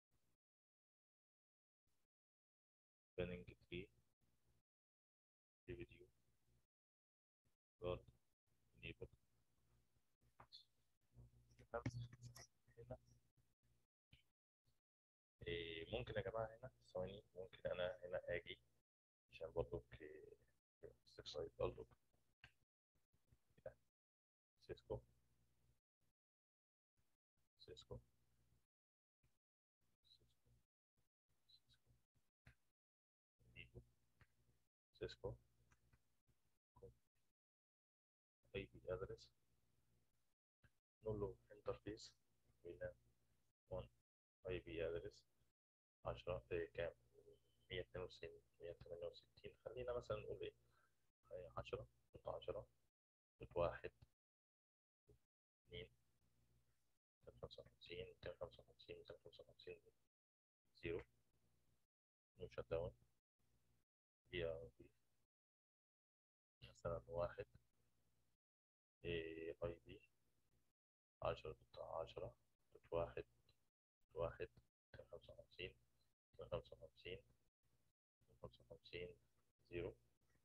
سباننج 3 فيديو جارد نيبل هنا إيه ممكن يا جماعة هنا ثواني ممكن أنا هنا أجي عشان برضو استفسار برضو سيسكو سيسكو نيبو سيسكو اي بي ادرس نقول له انترفيس وهنا 1 اي بي ادرس 10 في كام 192 168 خلينا مثلا نقول ايه 10 دوت 10 دوت 1 2 255 255 255 0 نو شت داون بي ار بي مثلا واحد اي بي عشرة دوت عشرة دوت واحد دوت واحد ميتين خمسة وخمسين ميتين خمسة وخمسين ميتين خمسة وخمسين زيرو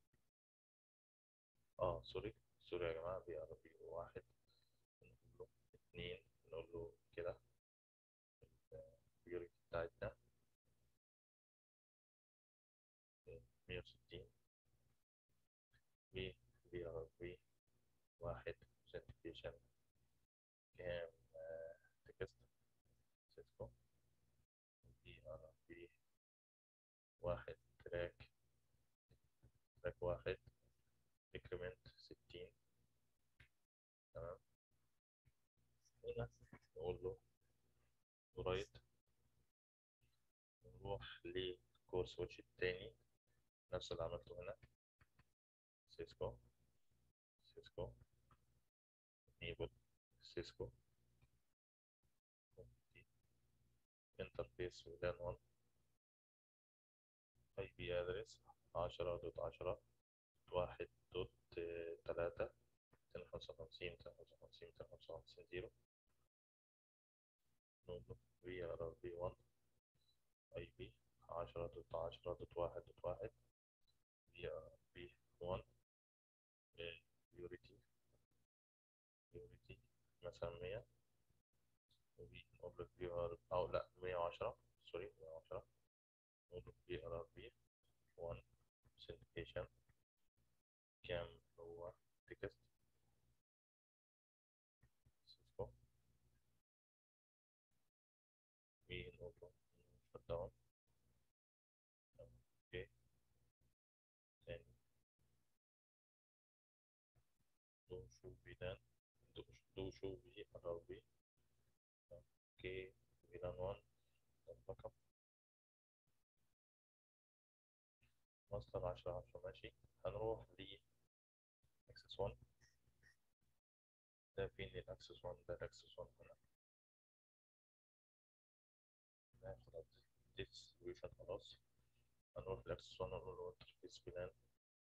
اه سوري سوري يا جماعة بي ار بي واحد نقول له اتنين نقول له كده للكور سويتش التاني نفس اللي عملته هنا سيسكو سيسكو enable سيسكو انترفيس ولان 1 اي بي ادرس عشرة دوت عشرة واحد دوت تلاتة ميتين خمسة وخمسين ميتين خمسة وخمسين ميتين خمسة وخمسين زيرو نود في ار ار بي 1 اي بي عشرة دوت عشرة دوت واحد دوت واحد في ار بي 1 بيوريتي بيوريتي مثلا مية وفي نقول في ار او لا مية وعشرة سوري مية وعشرة نقول في ار ار بي 1 syndication كام هو تكست سيسكو ونقول له shut down اوكي تاني دو شو فيلان دو دو شو في ار بي اوكي فيلان 1 باك اب ماستر 10 10 ماشي هنروح ل اكسس 1 ده فين الاكسس 1 ده الاكسس 1 هنا ناخد ديستريبيوشن خلاص هنروح لاكسس 1 ونقول له انترفيس بلان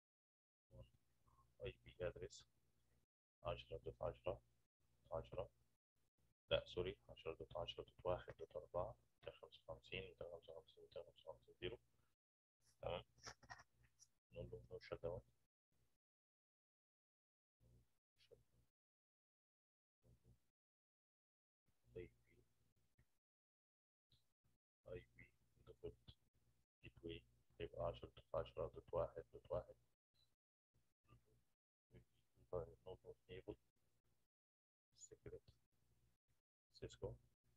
اي بي ادرس 10 دوت 10 10 لا سوري 10 دوت 10 دوت 1 دوت 4 255 255 255 0 تمام نقول له نو شت داون اي بي اي بي دوت جيت واي هيبقى 10 دوت 10 دوت 1 دوت 1 نقول له enable secret سيسكو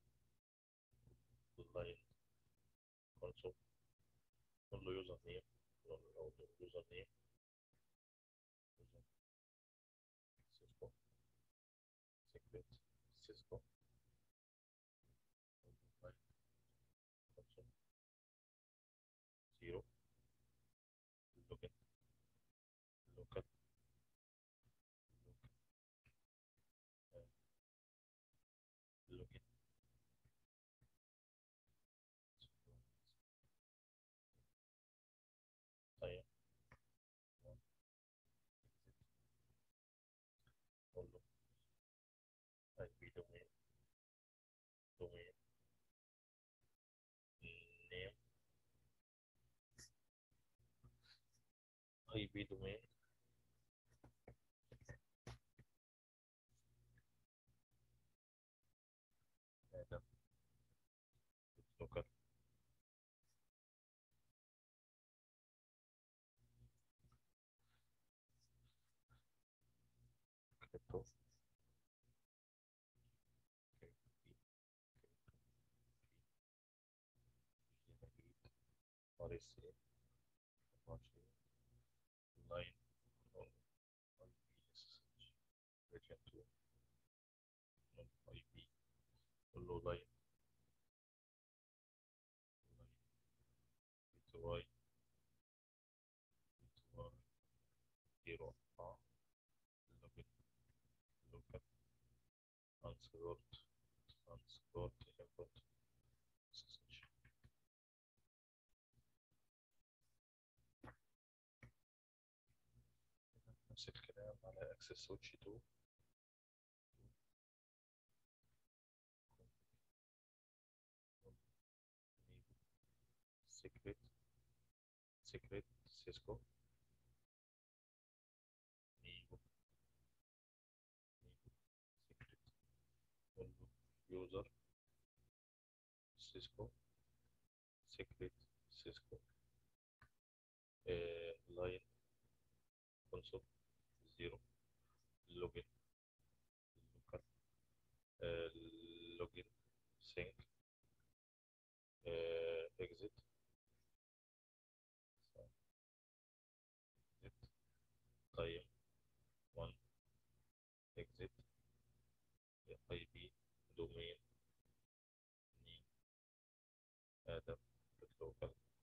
لاين كونسول نقول له يوزر نيم نقول له يوزر نيم سيسكو سيكريت سيسكو لاين كونسول زيرو لوجن لوكال لوجن طيب نقول له اي بي دومين دومين نيم اي بي دومين ادم لوكال كريبتو ار اس اي لاين اي بي اس اتش ريجن 2 اي بي قول له لاين بي تو واي بي تو واي زيرو اه لوجن لوكال انسكورت انسكورت انبوت سسنش نفس الكلام على اكسس سويتش 2 سيكريت سيكريت سيسكو نيبو نيبو سيكريت نقول يوزر سيسكو سيكريت سيسكو لاين كونسول زيرو لوجن لوكال لوجن سينك اكزيت تايم 1 اكزيت اي بي دومين نيم ادم لوكال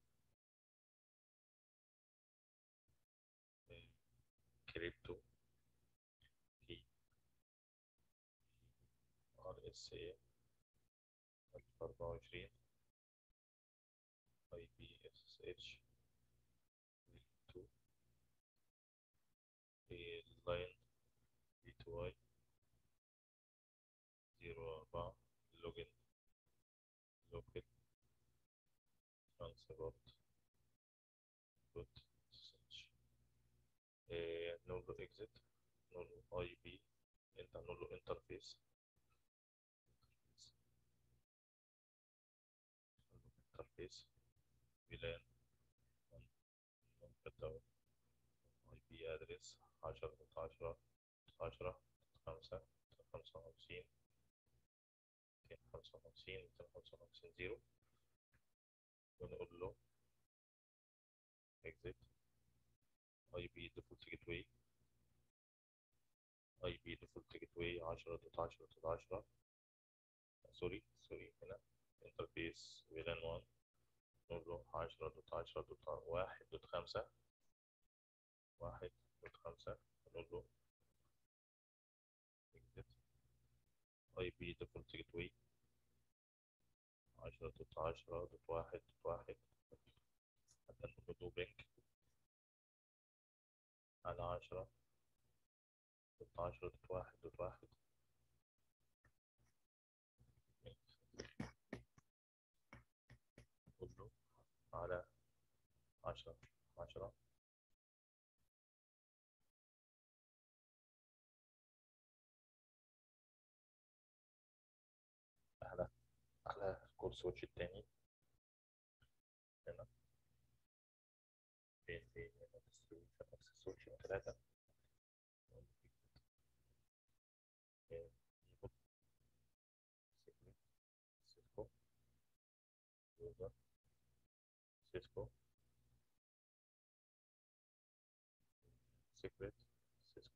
اس اي 1024 اي بي اس اس اتش 2 اللاين بي تو واي 04 لوجن لوكال ترانسبورت دوت سيرش نقول له اكزيت نقول له اي بي انت نقول له انترفيس انترفيس فيلان نقطة اي بي ادرس عشرة عشرة عشرة خمسة خمسة وخمسين ميتين خمسة وخمسين ميتين خمسة وخمسين زيرو ونقول له exit اي بي ديفولت جيت واي اي بي ديفولت جيت واي 10 دوت 10 دوت 10 سوري سوري هنا انترفيس فيلان 1 نقول له 10 دوت 10 دوت 1 دوت 5 1 دوت 5 نقول له exit اي بي ديفولت جيت واي 10 دوت 10 دوت 1 دوت 1 حتى نقول له بينك على 10 دوت 10 دوت 1 دوت 1 نقول له على 10 10 على على الكور سويتش التاني هنا فين فين هنا distribution access سويتش ثلاثة سيسكو يوزر سيسكو سيكريت سيسكو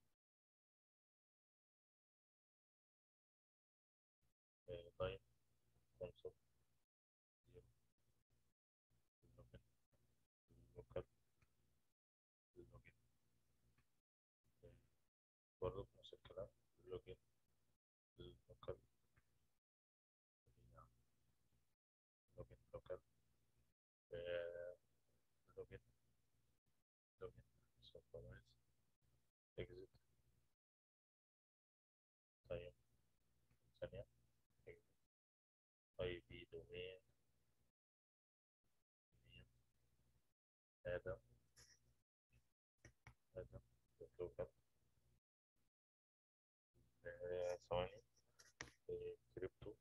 لاين كونسول زيرو لوجن لوكال لوجن برضه نفس الكلام لوجن لوكال لوجن لوكال لوجن لوجن سوبروايز اكزيت تايم ثانية اي بي دومين ادم ادم لوكال ثواني كريبتو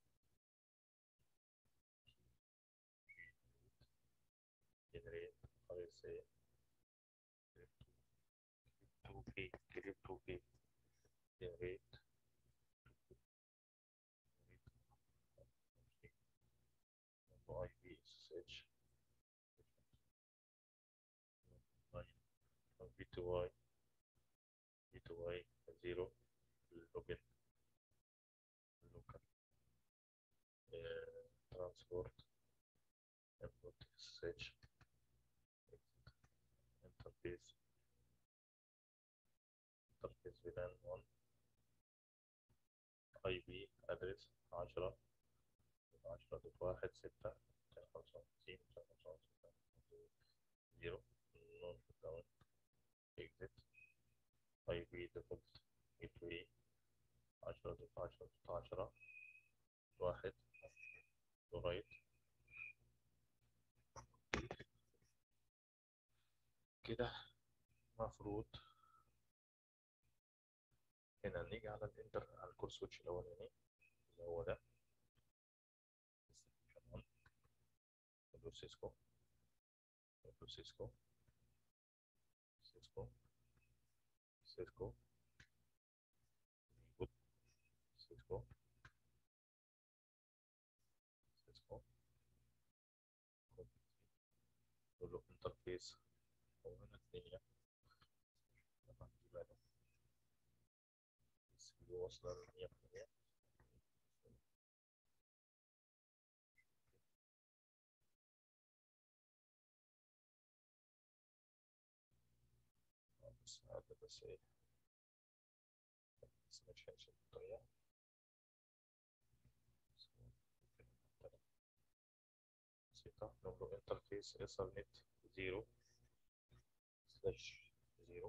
جنريت ار اس اي كريبتو بي كريبتو بي جنريت اي بي اس اتش بي تو واي بي تو واي زيرو لوجن لوكال ترانسبورت input SSH interface interface VLAN 1 IP address 10 10 دوت واحد ستة ميتين خمسة وخمسين ميتين خمسة وخمسين زيرو نون داون exit IP default gateway 10 دوت 10 دوت 10 واحد لغاية كده مفروض هنا نيجي على الانتر على الكور سويتش الاولاني اللي هو ده نقول سيسكو نقول سيسكو سيسكو سيسكو نقول سيسكو سيسكو نقول له انترفيس هو هنا الدنيا طبعا دي بالك بس دي واصلة لمية في المية بس هذا بس ايه بس ما تشيلش الطريقة سنتر نقول له انترفيس ايثرنت 0 سلاش 0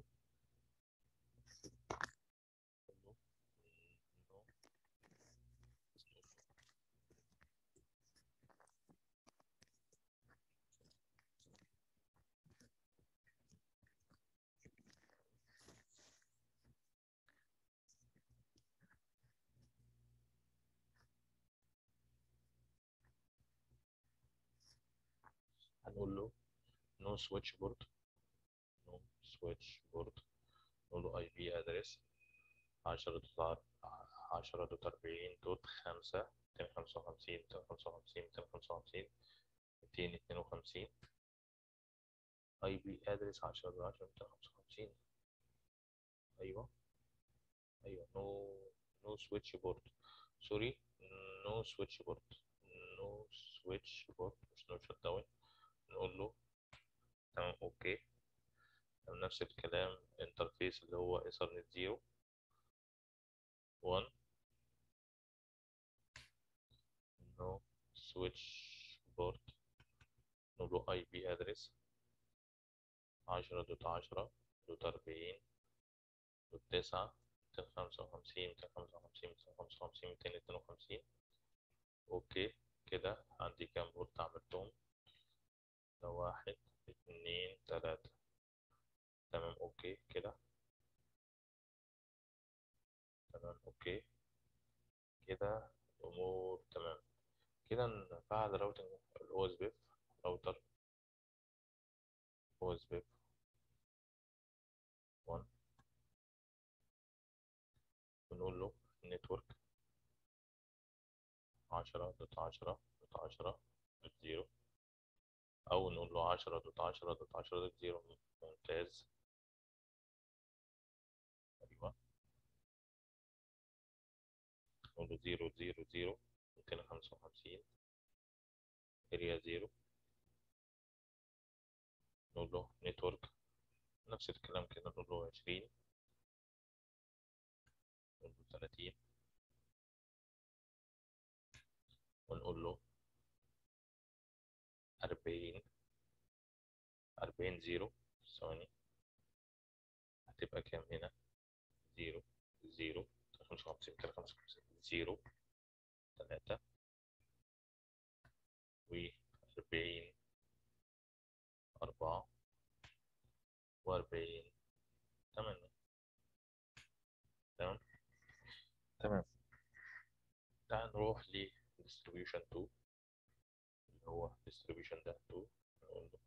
هنقول له نو سويتش بورد نو سويتش بورد نقول له اي بي ادرس 10 دوت 10 دوت 40 دوت 5 255 255 255 252 اي بي ادرس 10 دوت 10 255 ايوه ايوه نو نو سويتش بورد سوري نو سويتش بورد نو سويتش بورد مش نو شت داون نقول له تمام اوكي نفس الكلام انترفيس اللي هو ايثرنت 0 1 نو سويتش بورد نقول له اي بي ادرس 10 دوت 10 دوت 40 دوت 9 255 255 255 252 اوكي كده عندي كام بورت عملتهم ده واحد اتنين تلاتة تمام اوكي كده تمام اوكي كده الامور تمام كده نفعل راوتنج الاو اس بيف راوتر او اس بيف 1 ونقول له نتورك عشرة دوت عشرة دوت عشرة دوت زيرو أو نقول له عشرة دوت عشرة دوت عشرة دوت زيرو ممتاز أيوة نقول له زيرو زيرو زيرو ميتين خمسة وخمسين اريا زيرو نقول له نتورك نفس الكلام كده نقول له عشرين نقول له تلاتين ونقول له أربعين أربعين زيرو ثواني هتبقى كام هنا زيرو زيرو خمسة وخمسين كده خمسة وخمسين زيرو تلاتة وأربعين أربعة وأربعين تمانية تمام تمام تعال نروح ل distribution 2 اللي هو distribution ده 2 نقول له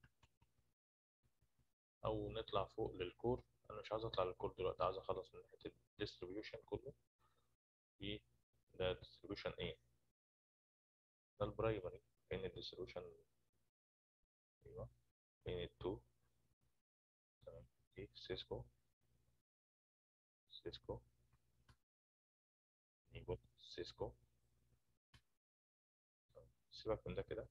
او نطلع فوق للكور انا مش عايز اطلع للكور دلوقتي عايز اخلص من ناحيه الديستريبيوشن كله في ده distribution ايه ده البرايمري فين الديستريبيوشن ايوه فين التو تمام دي سيسكو سيسكو نيبوت سيسكو سيبك من ده كده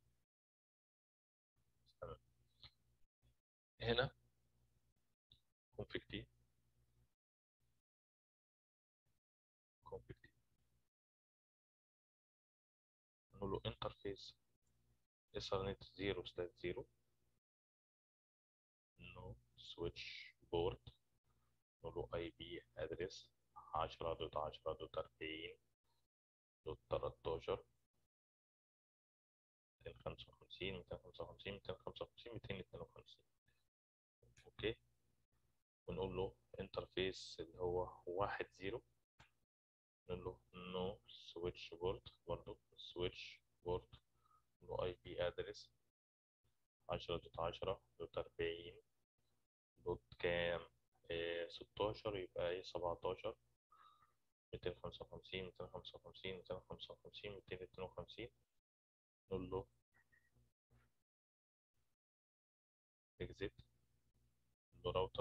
تمام هنا config t config t نقول له interface ethernet 0 slash 0 no switch board نقول له IP address 10 دوت 10 دوت 40 دوت 13 255 255 255 252 اوكي ونقول له انترفيس اللي هو واحد زيرو نقول له نو سويتش بورد برضه سويتش بورد نقول له اي بي ادرس 10 دوت 10 دوت 40 دوت كام إيه 16 يبقى ايه 17 255 255 255 252 نقول له exit نقول له راوتر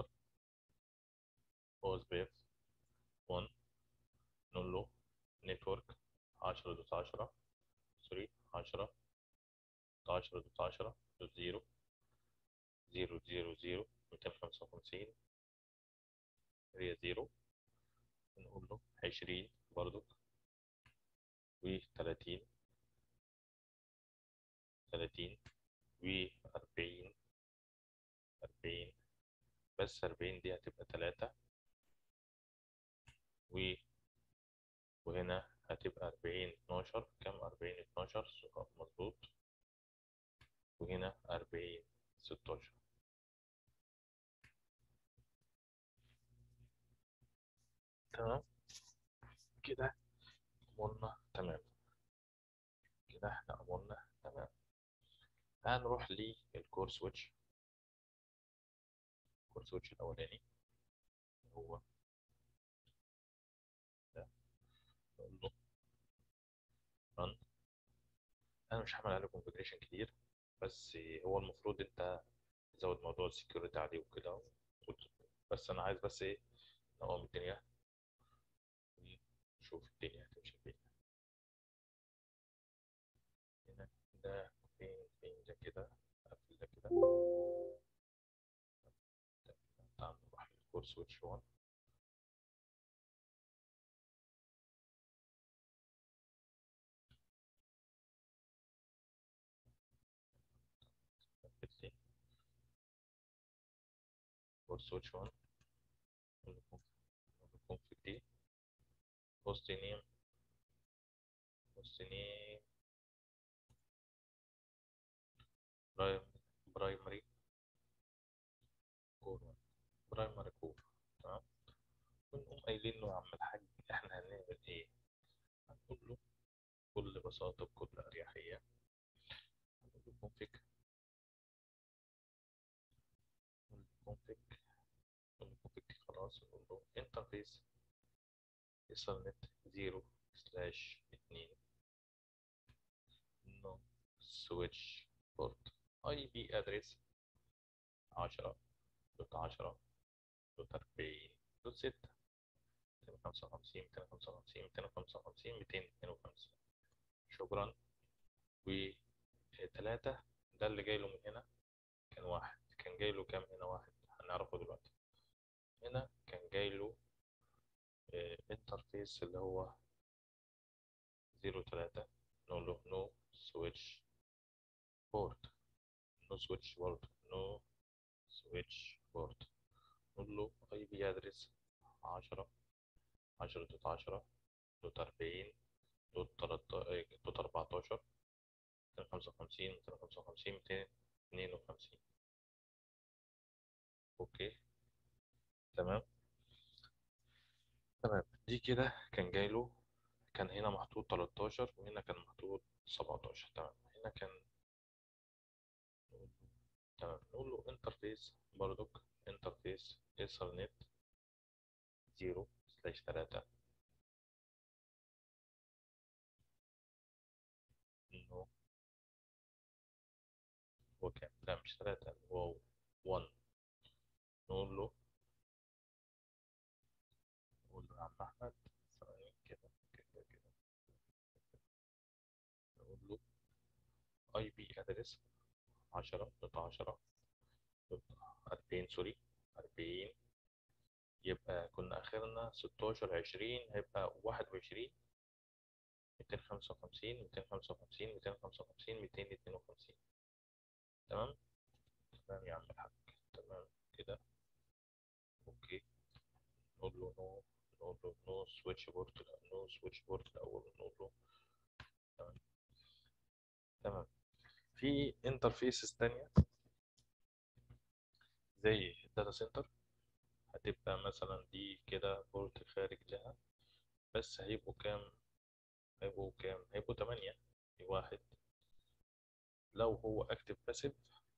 OSPF 1 نقول له network 10 دوت 10 سوري 10 10 دوت 10 دوت 0 0 0 0 255 هي 0 نقول له 20 برضو و 30 30 و 40 40 بس 40 دي هتبقى 3 و وهنا هتبقى 40 12 كام 40 12 سؤال مظبوط وهنا 40 16 تمام كده أمورنا تمام كده احنا أمورنا تمام هنروح للكور سويتش الكور سويتش الأولاني هو ده نقول له run أنا مش هعمل عليه configuration كتير بس هو المفروض أنت تزود موضوع السكيورتي عليه وكده بس أنا عايز بس إيه نقوم الدنيا ونشوف الدنيا هتمشي فين هنا ده فين فين ده كده أقفل ده كده تعال نروح للكور سويتش 1 قفلت كور سويتش 1 config دي host name host name primary core primary core تمام ونقوم قايلين له يا عم الحاج احنا هنعمل ايه هنقول له بكل بساطة بكل أريحية هنقول له config config config خلاص نقول له interface ethernet 0 سلاش 2 no switch port IP address 10 دوت 10 دوت 40 دوت 6 255 255 255 252 شكرا و تلاتة ده اللي جاي له من هنا كان واحد كان جاي له كام هنا واحد هنعرفه دلوقتي هنا كان جاي له انترفيس اللي هو زيرو تلاتة نقول له نو سويتش بورت نو سويتش بورت نو سويتش بورت نقول له اي بي ادرس عشرة عشرة دوت عشرة دوت أربعين دوت تلاتة دوت أربعتاشر ميتين خمسة وخمسين ميتين خمسة وخمسين ميتين اتنين وخمسين أوكي تمام تمام دي كده كان جاي له كان هنا محطوط 13 وهنا كان محطوط 17 تمام هنا كان تمام نقول له انترفيس برضك انترفيس ايثرنت 0 سلاش 3 انه هو كام لا مش 3 هو 1 نقول له نقول له يا عم احمد ثواني كده كده كده نقول له اي بي ادرس 10 دوت 10 دوت 40 سوري 40 يبقى كنا اخرنا 16 20 هيبقى 21 255 255 255 252 تمام تمام يا عم الحاج تمام كده اوكي نقول له نو نقول له نو سويتش بورت نو سويتش بورت الاول نقول له تمام تمام في انترفيسز تانية زي الداتا سنتر هتبقى مثلا دي كده بورت خارج لها بس هيبقوا كام هيبقوا كام هيبقوا تمانية في واحد لو هو اكتف باسيف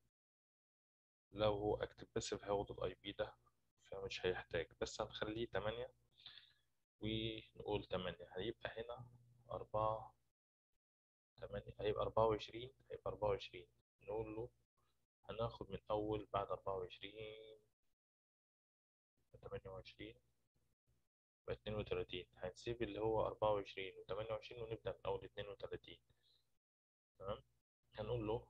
لو هو اكتف باسيف هياخد الاي بي ده فمش هيحتاج بس هنخليه تمانية ونقول تمانية هيبقى هنا أربعة تمانية هيبقى أربعة وعشرين هيبقى أربعة وعشرين نقول له هناخد من أول بعد أربعة وعشرين تمانية وعشرين اتنين وتلاتين هنسيب اللي هو أربعة وعشرين وتمانية وعشرين ونبدأ من أول اتنين وتلاتين تمام هنقول له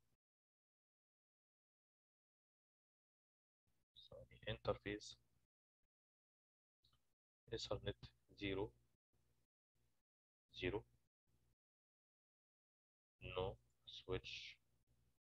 انترفيس ايثرنت زيرو زيرو نو سويتش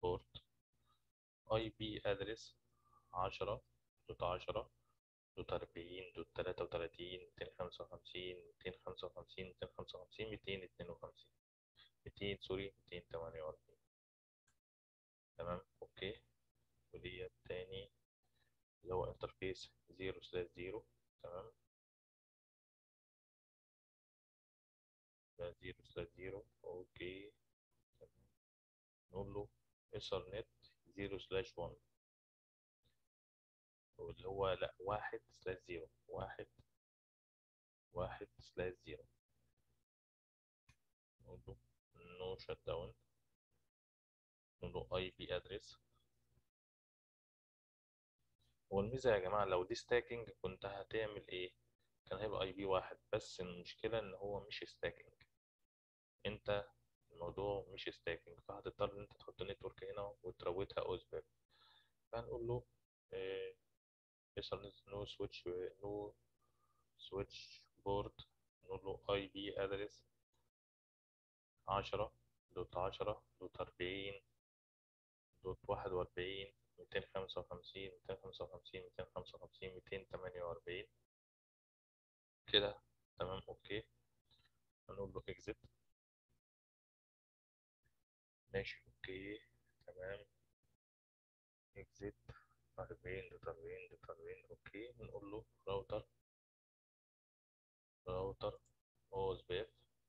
بورت اي بي ادرس عشرة دوت عشرة دوت أربعين دوت تلاتة وتلاتين ميتين خمسة وخمسين ميتين خمسة وخمسين ميتين خمسة وخمسين ميتين اتنين وخمسين ميتين سوري ميتين تمانية وأربعين تمام اوكي ودي التاني اللي هو انترفيس زيرو سلاش زيرو تمام ده زيرو سلاش زيرو اوكي تمام نقول له ايثرنت زيرو سلاش ون واللي هو لا واحد سلاش زيرو واحد واحد سلاش زيرو نقول له نو شت داون نقول له اي بي ادرس هو الميزة يا جماعة لو دي ستاكينج كنت هتعمل ايه كان هيبقى اي بي واحد بس المشكلة ان هو مش ستاكينج انت الموضوع مش ستاكينج فهتضطر ان انت تحط نتورك هنا وتروتها اوزباب فهنقول له إيه نو سويتش نو سويتش بورد نقول له اي بي ادرس عشرة دوت عشرة دوت أربعين دوت واحد وأربعين ميتين خمسة وخمسين ميتين خمسة وخمسين ميتين خمسة وخمسين ميتين تمانية وأربعين كده تمام أوكي هنقول له exit ماشي أوكي تمام exit أربعين دوت أربعين دوت أربعين أوكي نقول له راوتر راوتر أوزبيف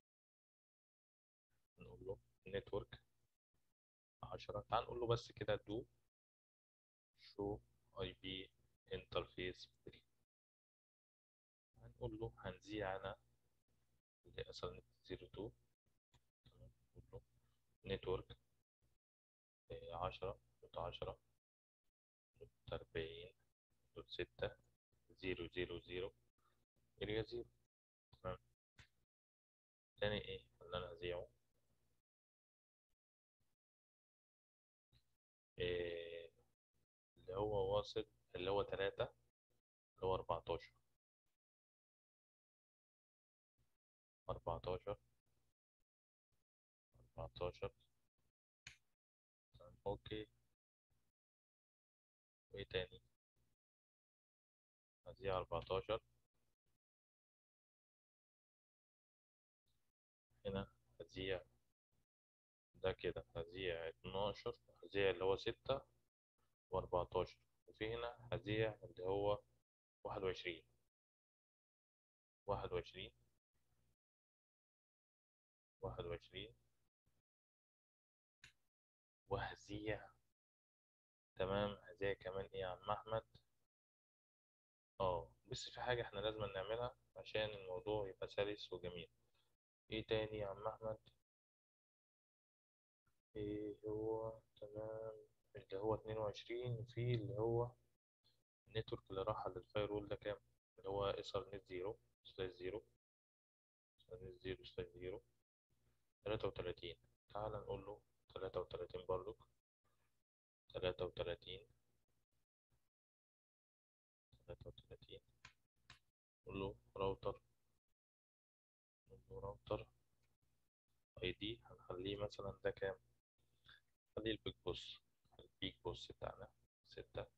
نقول له نتورك عشرة تعال نقول له بس كده دو شو اي بي انترفيس بري هنقول له هنذيع انا اللي اصلا 02 تمام نقول له نتورك عشرة دوت عشرة دوت أربعين دوت ستة زيرو زيرو زيرو اريا زيرو تمام تاني ايه اللي انا هذيعه إيه اللي هو واصل اللي هو تلاتة اللي هو أربعتاشر أربعتاشر أربعتاشر أوكي وإيه تاني هذه أربعتاشر هنا هذه ده كده هذه اتناشر هذه اللي هو ستة وأربعتاشر وفي هنا هذه اللي هو واحد وعشرين واحد وعشرين واحد وعشرين وهزيع تمام هزيع كمان ايه يا عم احمد اه بس في حاجة احنا لازم نعملها عشان الموضوع يبقى سلس وجميل ايه تاني يا عم احمد ايه هو تمام اللي هو اتنين وعشرين وفي اللي هو النتورك اللي راح للفايرول ده كام اللي هو اثر نت زيرو سلاش زيرو نت زيرو سلاش زيرو تلاتة وتلاتين تعال نقول له تلاتة وتلاتين برضو تلاتة وتلاتين تلاتة وتلاتين نقول له راوتر نقول له راوتر اي دي هنخليه مثلا ده كام خليه البيج بوس البيج بوس بتاعنا ستة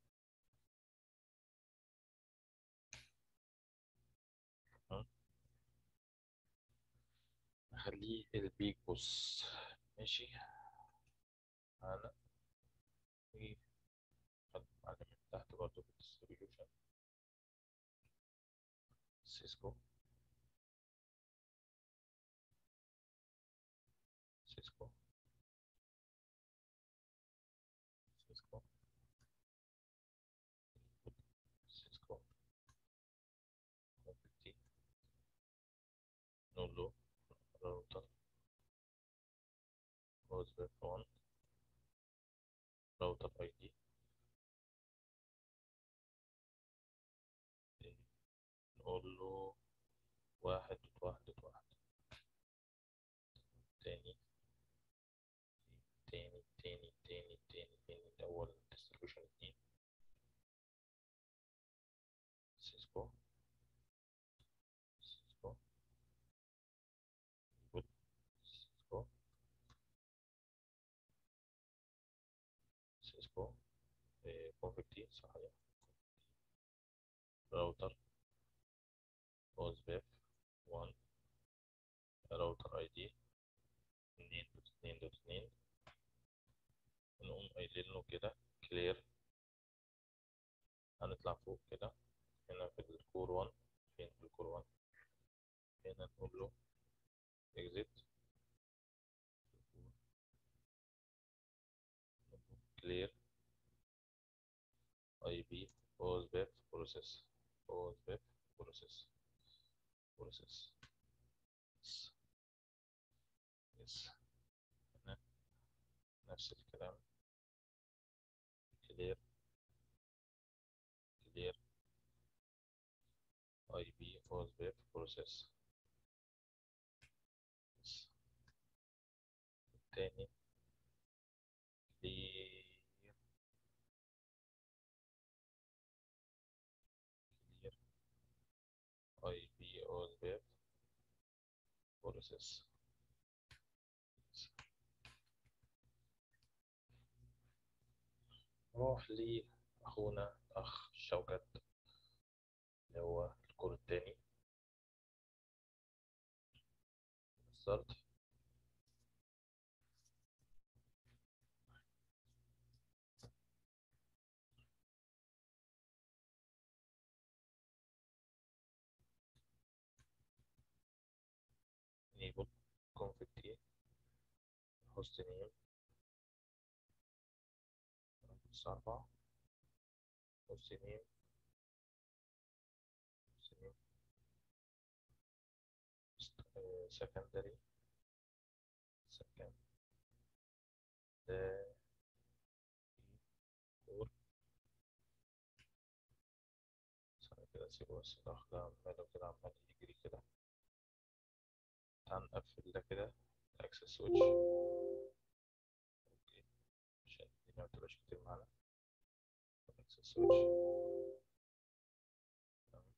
نخليه البيج بوس ماشي انا ايه خد معلم من تحت برضه في الديستريبيوشن سيسكو سيسكو سيسكو سيسكو موبيلتي نولو راوتر روزبير 1 راوتر اي دي نقول له واحد دوت واحد دوت واحد تاني تاني تاني تاني تاني تاني الأول distribution اتنين سيسكو سيسكو جود سيسكو صحيح راوتر هوز بيف 1 راوتر اي دي اتنين دوت اتنين دوت اتنين نقوم قايلين له كده كلير هنطلع فوق كده هنا في الكور 1 فين في الكور 1 هنا نقول له exit clear IP pause back process pause back process process yes yes هنا نفس الكلام clear clear IP pause back process yes التاني clear clear IP pause back process نروح لأخونا أخ شوكت اللي هو الكور التاني بالظبط enable config t host name بس أربعة host name host name secondary second or ثانية كده أسيبه بس الأخ ده عمال كده عمال يجري كده تعال نقفل ده كده access switch اوكي عشان الدنيا متبقاش كتير معانا access switch تمام.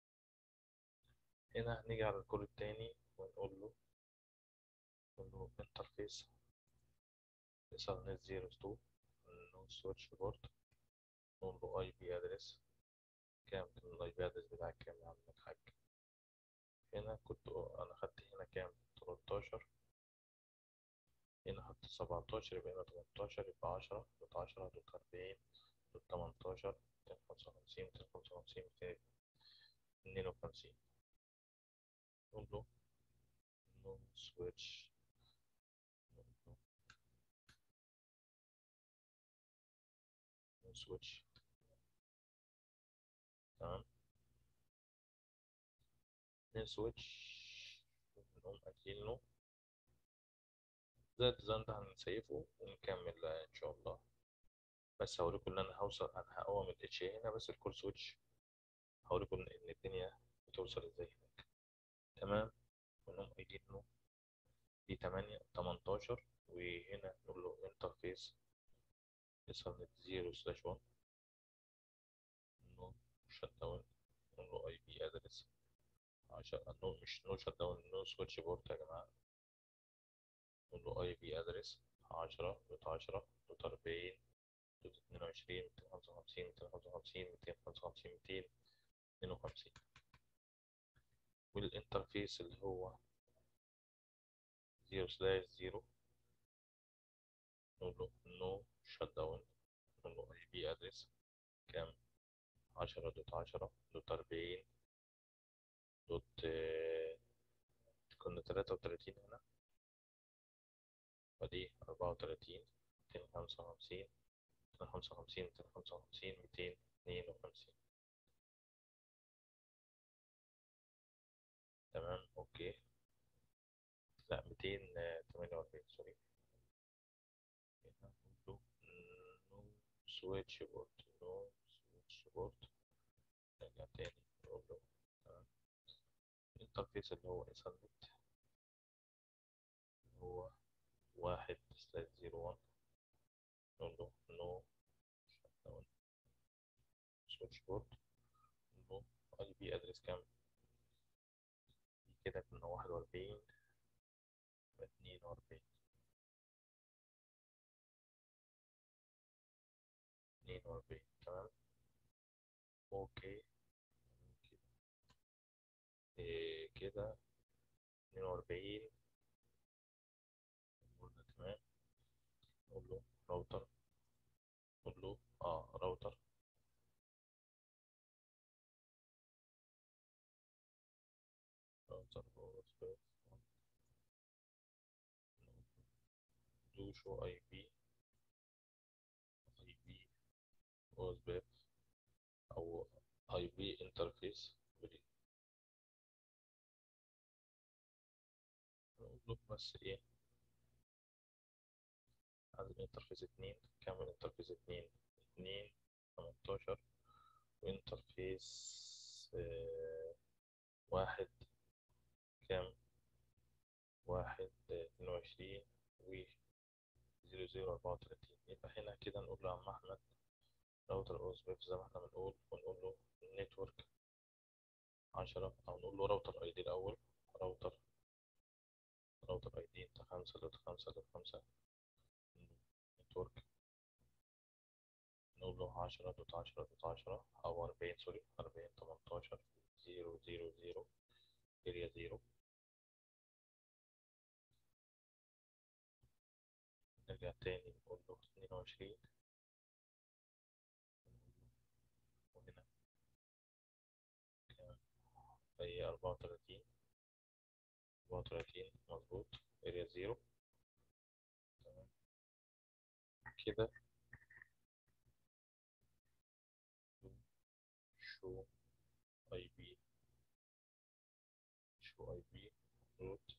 هنا هنيجي على الكور التاني ونقول له نقول له interface يسأل نت زيرو تو نو سويتش بورد نقول له اي بي ادرس كام كان الاي بي ادرس بتاعك كام يا عم الحاج هنا كنت انا خدت هنا كام 13 هنا حط 17 يبقى هنا 18 يبقى 10 دوت 10 دوت 40 دوت 18 255 255 252 نقول له نو سويتش نو سويتش تمام نو سويتش نقوم قايلين له ده الديزاين ده هنسيفه ونكمل ان شاء الله بس هوريكم ان انا هوصل انا هقوم الاتش هنا بس الكور سويتش هوريكم ان الدنيا بتوصل ازاي هناك تمام ونقوم قايلين له دي 8 18 وهنا نقول له انترفيس يصل نت 0 سلاش 1 نو شت داون نقول له اي بي ادرس عشان نو مش نو شت داون نو سويتش بورت يا جماعه نقول له اي بي ادرس 10 دوت 10 دوت 40 دوت 22 255 255 255 252 والانترفيس اللي هو 0 سلاش 0 نقول له نو شت داون نقول له اي بي ادرس كام 10 دوت 10 دوت 40 دوت كنا 33 هنا فدي 34 255 255 255 252 تمام اوكي لا 248 سوري هنا نقول له نو سويتش بورد نو سويتش بورد نرجع تاني نقول له تمام الانترفيس اللي هو ايثرنت اللي هو واحد سلاش زيرو وان نقول له نو شت داون سويتش بورد نقول له اي بي ادرس كام دي كده كنا واحد وأربعين اتنين وأربعين اتنين وأربعين تمام اوكي كده إيه كده اتنين وأربعين قلنا تمام نقول له راوتر نقول له اه راوتر راوتر هو سبيس دو شو اي بي اي بي هو سبيس او اي بي انترفيس نقول له بس ايه عايز انترفيس اتنين كامل انترفيس اتنين اتنين تمنتاشر وانترفيس آه واحد كام واحد اتنين وعشرين و زيرو زيرو أربعة وتلاتين يبقى هنا كده نقول له يا عم أحمد راوتر أو سبيف زي ما احنا بنقول ونقول له نتورك عشرة أو نقول له راوتر أي دي الأول راوتر راوتر أي دي خمسة دوت خمسة دوت خمسة نتورك نقول له عشرة دوت عشرة دوت عشرة أو أربعين سوري أربعين تمنتاشر زيرو زيرو زيرو اريا زيرو نرجع تاني نقول له اتنين وعشرين وهنا كام هي أربعة وتلاتين أربعة وتلاتين مظبوط اريا زيرو تمام كده شو اي بي شو اي بي روت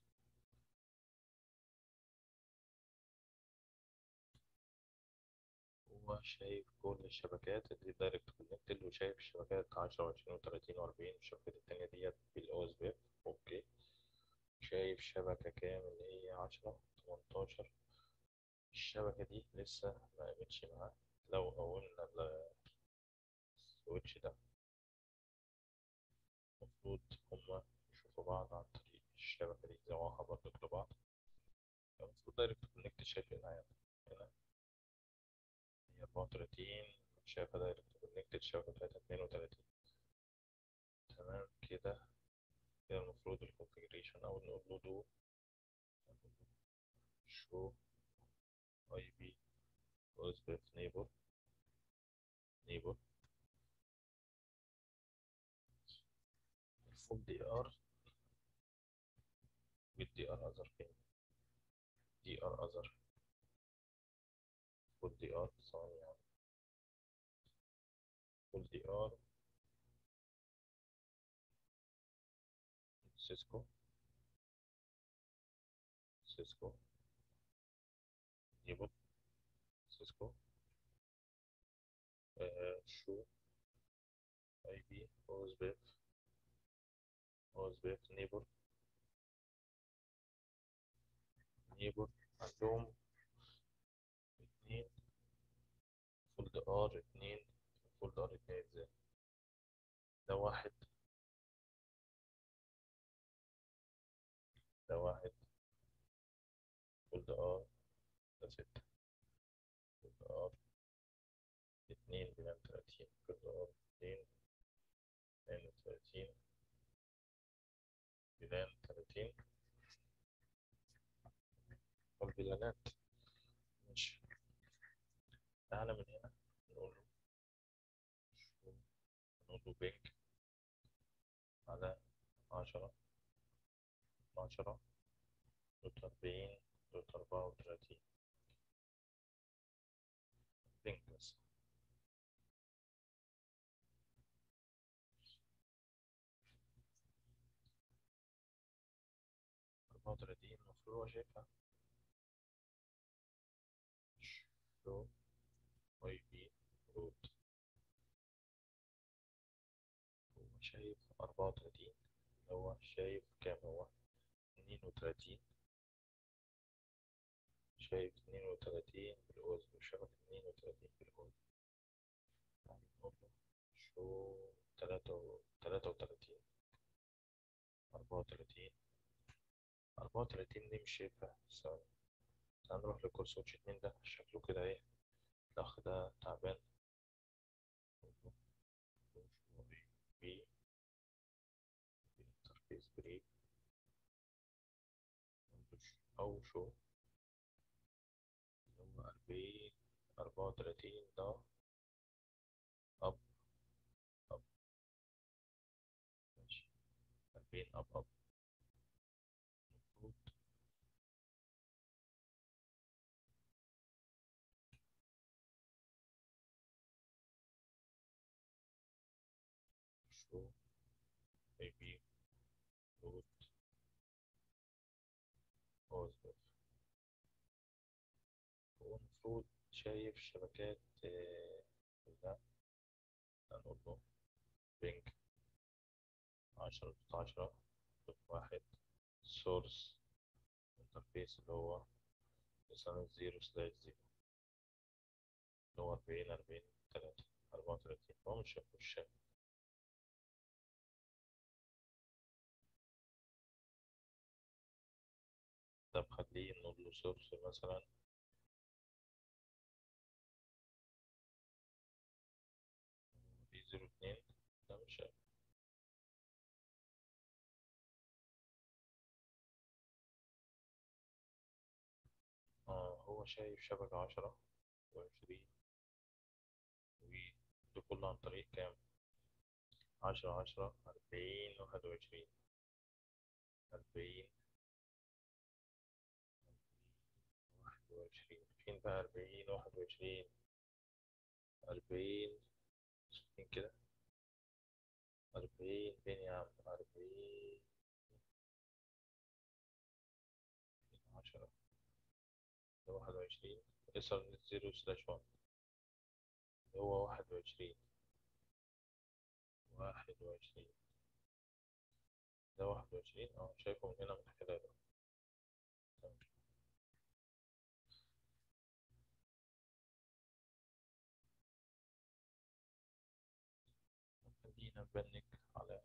هو شايف كل الشبكات اللي دايركت كونكتد وشايف الشبكات عشرة وعشرين وتلاتين وأربعين الشبكات التانية ديت بالأو اس بي أوكي شايف شبكة كام اللي هي عشرة تمنتاشر الشبكة دي لسه ما قامتش معاه لو قولنا السويتش ده المفروض هما يشوفوا بعض عن طريق الشبكة دي يزوعوها برضه لبعض المفروض دايركت كونكت شايفينها يعني هنا هي أربعة وتلاتين شايفة دايركت كونكت الشبكة بتاعتها اتنين وتلاتين تمام كده كده المفروض الكونفيجريشن أو نقول له دو شو اي بي اثبت نيبر نيبر المفروض دي ار والدي ار اذر فين دي ار اذر المفروض دي ار ثواني يعني المفروض دي ار سيسكو سيسكو نيبر سيسكو آه شو اي بي اوزبيف اوزبيف نيبر نيبر عندهم اتنين فولد ار اتنين فولد ار اتنين ازاي ده واحد ده واحد فولد ار ده ستة فولد ار اتنين بلان تلاتين فولد ار اتنين اتنين وتلاتين بلان تلاتين والبلانات ماشي تعالى من هنا نقول له شو نقول له بينك على عشرة عشرة دوت أربعين دوت أربعة وتلاتين بينك بس أربعة وتلاتين المفروض هو شايفها شو اي بي روت هو شايف أربعة وتلاتين هو شايف كام هو اتنين وتلاتين شايف اتنين وتلاتين بالأوز وشايف اتنين وتلاتين بالأوز يعني نقول له شو تلاتة و... تلاتة وتلاتين أربعة وتلاتين أربعة وتلاتين دي مش شايفها ثواني تعال نروح لكورس واتش اتنين ده شكله كده ايه الأخ ده تعبان نقول له شو بي انترفيس بريك أو شو اللي هو أربعين أربعة وتلاتين ده أب أب ماشي أربعين أب أب المفروض شو maybe root positive هو المفروض شايف شبكات آه، ده هنقول له بينج عشرة دوت عشرة دوت واحد سورس انترفيس اللي هو مثلا زيرو سلاش زيرو اللي هو أربعين أربعين تلاتة أربعة وتلاتين هو مش شايف مش شايف طب خليه نقول له سورس مثلا في زيرو اتنين ده مش شايف اه هو شايف شبكة عشرة وعشرين وده كله عن طريق كام عشرة عشرة أربعين واحد وعشرين أربعين واحد وعشرين فين بقى أربعين واحد وعشرين أربعين فين كده أربعين فين يا عم أربعين عشرة ده واحد وعشرين اسر زيرو سلاش وان اللي هو واحد وعشرين واحد وعشرين ده واحد وعشرين اه شايفه من هنا من خلاله تمام خلينا نبنك على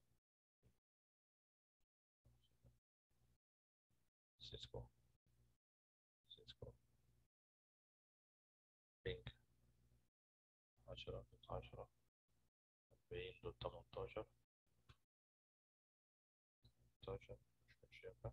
سيسكو سيسكو بينك عشرة دوت عشرة أربعين دوت تمنتاشر تمنتاشر مش متشافة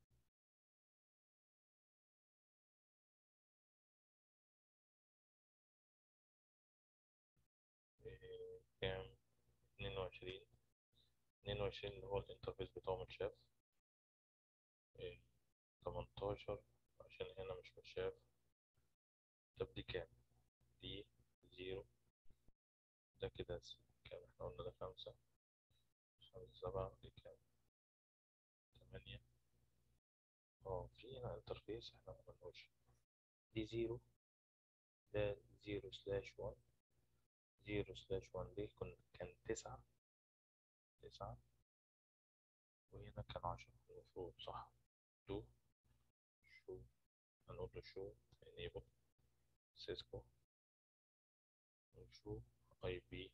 إيه، كام اتنين وعشرين اتنين وعشرين اللي هو الانترفيس بتاعه متشاف إيه، تمنتاشر عشان هنا مش متشاف طب دي كام دي زيرو ده كده س- كام احنا قلنا ده خمسة خمسة سبعة دي كام تمانية اه في هنا انترفيس احنا مقلناش دي زيرو ده زيرو سلاش وان زيرو سلاش وان دي كن كان تسعة تسعة وهنا كان عشرة المفروض صح دو شو هنقول له شو enable سيسكو وشو اي بي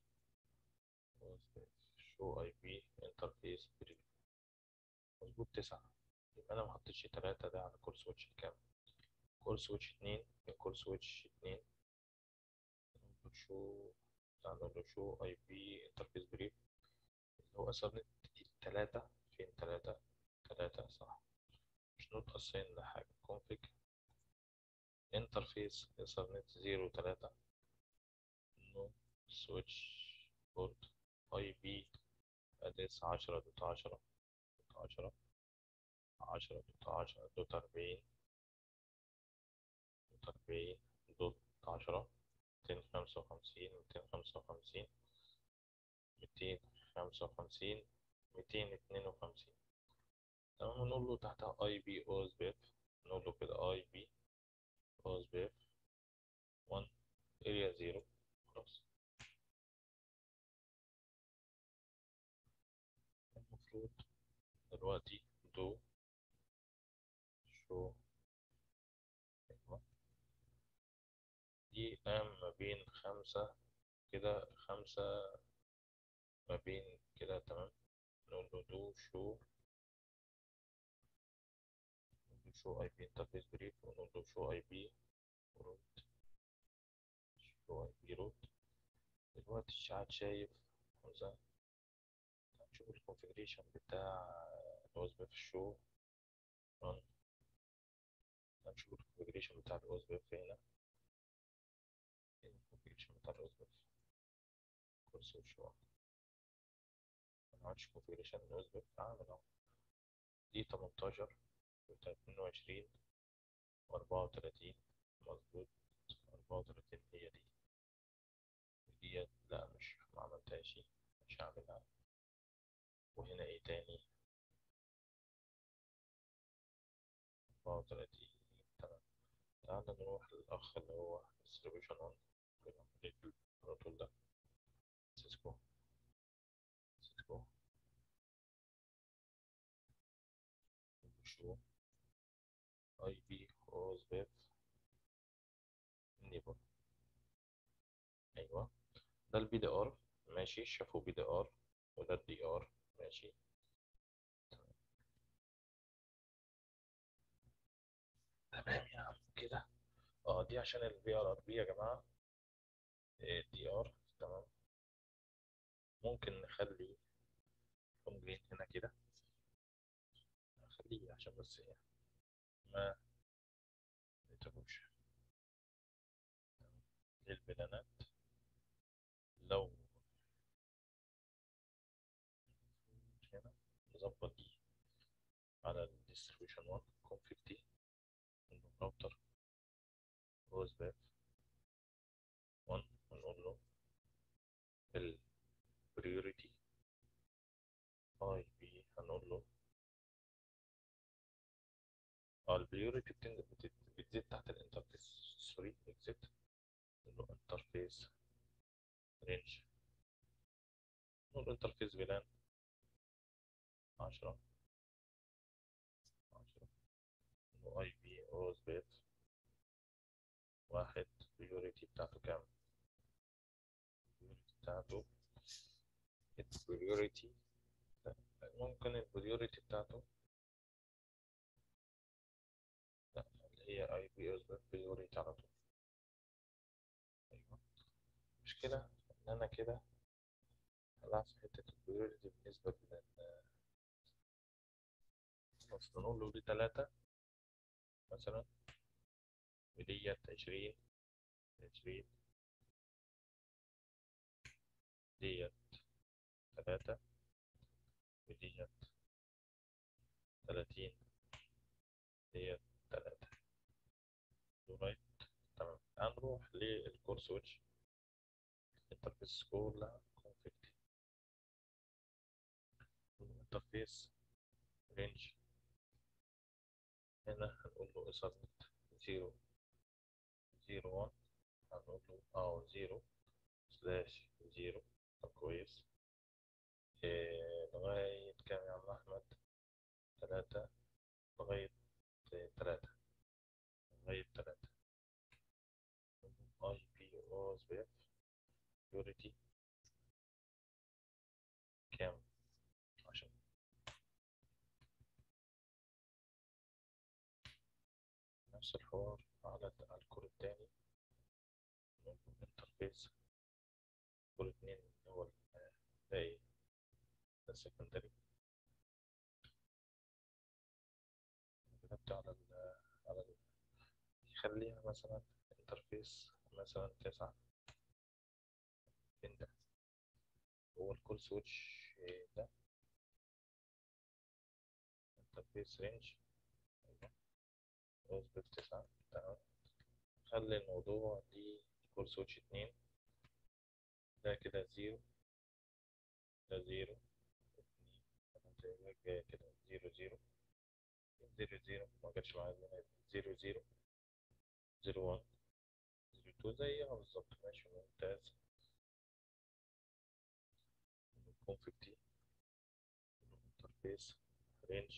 شو اي بي انترفيس بريف مظبوط تسعة يبقى انا محطتش تلاتة ده على كور سويتش كام كور سويتش اتنين من كور سويتش اتنين نقول له شو نقول له شو اي بي انترفيس بريف اللي هو اصلا التلاتة فين تلاتة تلاتة صح مش نوت اساين لحاجة config انترفيس ايثرنت زيرو تلاتة نو سويتش بورد اي بي ادرس عشرة دوت عشرة دوت عشرة عشرة دوت عشرة دوت أربعين دوت أربعين دوت عشرة ميتين خمسة وخمسين ميتين خمسة وخمسين ميتين خمسة وخمسين ميتين اتنين وخمسين تمام ونقول له تحتها اي بي اوز بيف نقول له كده اي بي اوز بيف 1 اريا زيرو خلاص المفروض دلوقتي دو شو أيوة. دي ام ما بين خمسة كده خمسة ما بين كده تمام نقول له دو شو نقول له شو اي بي انترفيس بريف ونقول له شو اي بي روت شو اي بي روت دلوقتي الشعات شايف خمسة نشوف الكونفيجريشن بتاع الاو اس بي في الشو رن هنشوف الكونفيجريشن بتاع الاو اس بي هنا الكونفيجريشن بتاع الاو اس بي كورس شو ما عملتش كونفيجريشن الاو اس بي عامل اهو دي 18 22 و34 مظبوط 34 هي دي ديت لا مش ما عملتهاش مش هعملها وهنا ايه تاني 34 تمام تعالى نروح للأخ اللي هو distribution on البروتول ده سيسكو سيسكو شو اي بي كروس بيف نيبر ايوه ده البي دي ار ماشي شافوا بي دي ار وده الدي ار ماشي تمام يا عم كده اه دي عشان البي ار ار بي يا جماعه دي ار تمام ممكن نخلي فون جرين هنا كده نخليه عشان بس ايه ما نتعبوش للبلانات لو هنا نظبط دي على الديستريبيوشن 1 كون 50 الراوتر روز باف 1 ونقول له البريوريتي اي بي هنقول له اه البريوريتي بتزيد تحت الانترفيس سوري اكزيت نقول له انترفيس رينج نقول انترفيس فيلان عشرة عشرة نقول اي بي روز بيت واحد البريوريتي بتاعته كام البريوريتي بتاعته البريوريتي ممكن البريوريتي بتاعته لا اللي هي اي بي روز بيت بريوريتي على طول ايوه المشكلة ان انا كده هلعب في حتة البريوريتي بالنسبة لل خلاص نقول له دي تلاتة مثلا وديت عشرين عشرين ديت تلاتة وديت تلاتين ديت تلاتة رايت تمام هنروح للكور سويتش انترفيس كلها كونفيج انترفيس رينج هنا هنقول له اسرنت زيرو زيرو وان هنقول له اه زيرو سلاش زيرو طب كويس إيه لغاية كام يا عم أحمد تلاتة لغاية تلاتة لغاية تلاتة اي بي او اس بي اف بيوريتي كام عشان نفس الحوار على على الكور التاني انترفيس كور اتنين اللي هو الباقي ده السكندري كتبت على ال على ال يخليها مثلا انترفيس مثلا تسعة فين ده هو الكول سويتش ده انترفيس رينج ايوه بس تسعة تمام خلي الموضوع دي كول سويتش اتنين ده كده زيرو ده زيرو اتنين جاية كده زيرو زيرو زيرو زيرو ما جاتش معايا زيرو زيرو زيرو وان زيرو تو زيها بالظبط ماشي ممتاز كونفكتي انترفيس رينج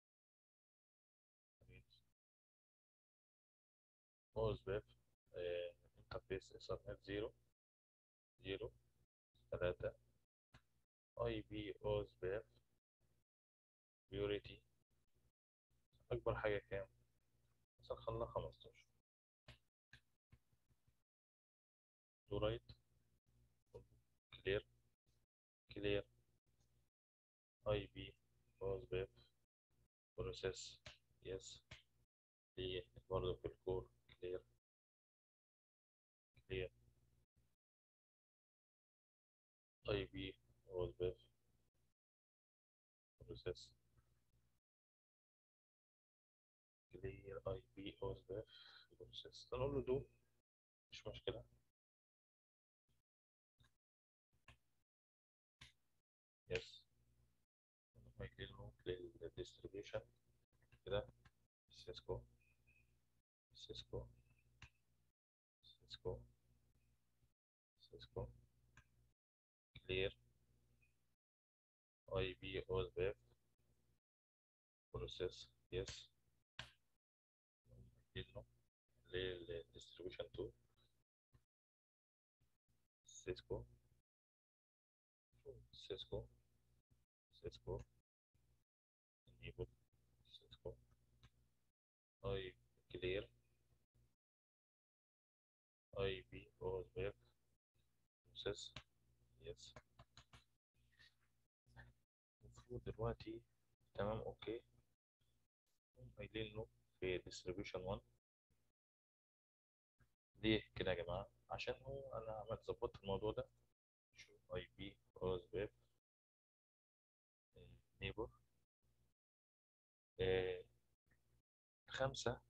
اوز بيف انترفيس اس ار نت زيرو زيرو تلاتة اي بي اوز بيف بيوريتي اكبر حاجة كام مثلا خلنا خمستاشر دو رايت كلير كلير بروسيس يس دي برضه في الكور كلير كلير اي بي روز بيف بروسيس كلير اي بي روز بيف بروسيس نقول له دو مش مشكلة يس لما يجي له للديستريبيوشن كده سيسكو سيسكو سيسكو سيسكو كلير اي بي اوز بيف بروسيس يس يجي له للديستريبيوشن 2 سيسكو سيسكو سيسكو enable سيسكو اي كلير اي بي اوز بيف بروسيس يس المفروض دلوقتي تمام اوكي قايلين له في distribution 1 ليه كده يا جماعة عشان هو انا عملت ظبطت الموضوع ده شو اي بي اوز بيف نيبر خمسة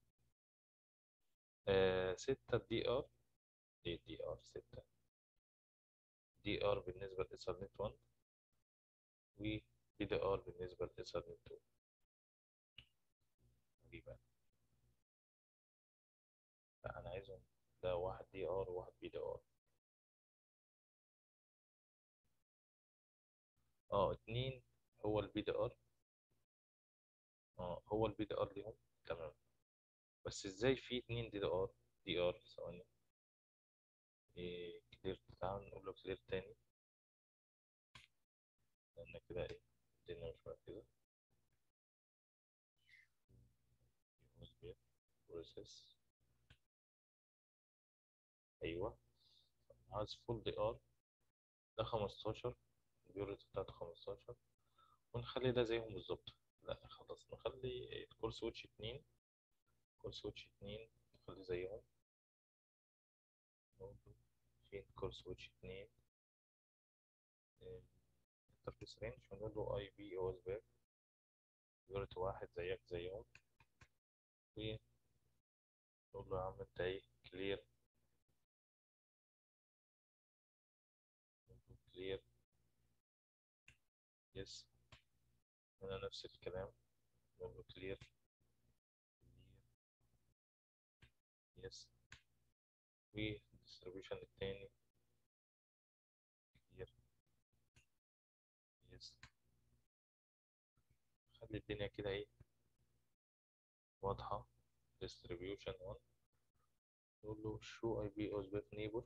آه، ستة دي ار دي دي ار ستة دي ار بالنسبة لإثرنت 1 و بي دي ار بالنسبة لإثرنت 2 غريبة لا أنا عايزهم ده واحد دي ار وواحد بي دي ار اه اتنين هو البي دي ار اه هو البي دي ار ليهم تمام بس ازاي في اتنين دي دي ار دي ار ثواني ايه كلير تعال نقول له كلير تاني لان كده ايه الدنيا مش مركزة بروسيس ايوه عايز فول دي ار ده 15 البيوريتي بتاعته 15 ونخلي ده زيهم بالظبط لا خلاص نخلي الكور سويتش اتنين كور سويتش اتنين نخلي زيهم برضه فين كور سويتش اتنين انترفيس رينج ونقول له اي بي او اس باك بيوريتي واحد زيك زيهم ونقول له يا عم انت ايه كلير كلير يس هنا نفس الكلام نقول له كلير يس والديستريبيوشن التاني كلير يس خلي الدنيا كده ايه واضحة distribution 1 نقول له show IP Uzbek neighbor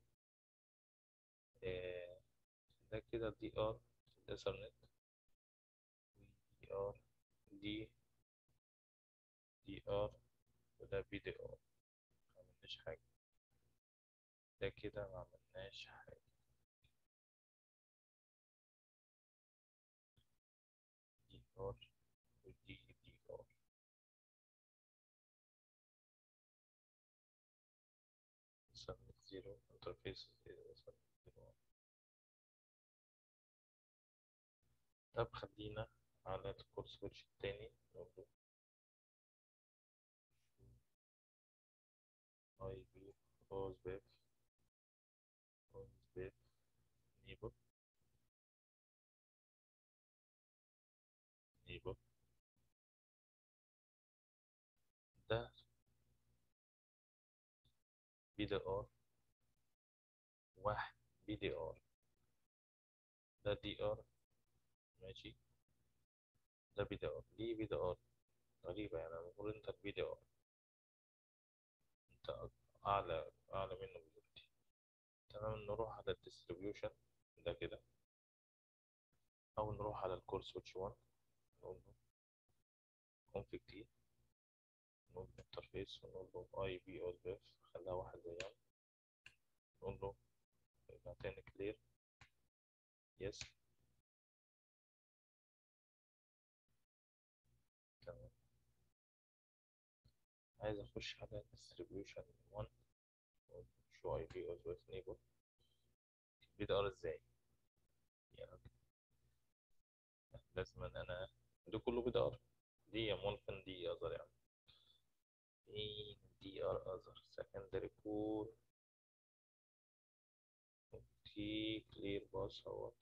آه، ده كده دي ار الاثرنت دي ار دي دي ار وده بي دي ار معملناش حاجة ده كده معملناش حاجة دي ار ودي دي ار submit zero interface zero submit zero طب خلينا على الكور سويتش التاني نقول اي بي روز بيف روز بيف نيبل نيبل ده بي دي ار واحد بي دي ار ده دي ار ماشي ده بي دي ار ليه بي دي ار غريبة يعني المفروض انت البي دي ار انت اعلى اعلى منه دلوقتي تمام نروح على الديستريبيوشن ده كده او نروح على الكور سويتش 1 نقول له config t نقول له انترفيس ونقول له اي بي او بيف خليها واحد زيها نقول له يبقى تاني كلير يس تمام عايز اخش على distribution 1 show IP of with neighbor بي دي ار ازاي يعني لازم أن انا ده كله بي دي ار دي ممكن دي اذر يعني مين دي ار اذر secondary core اوكي clear باص اهوت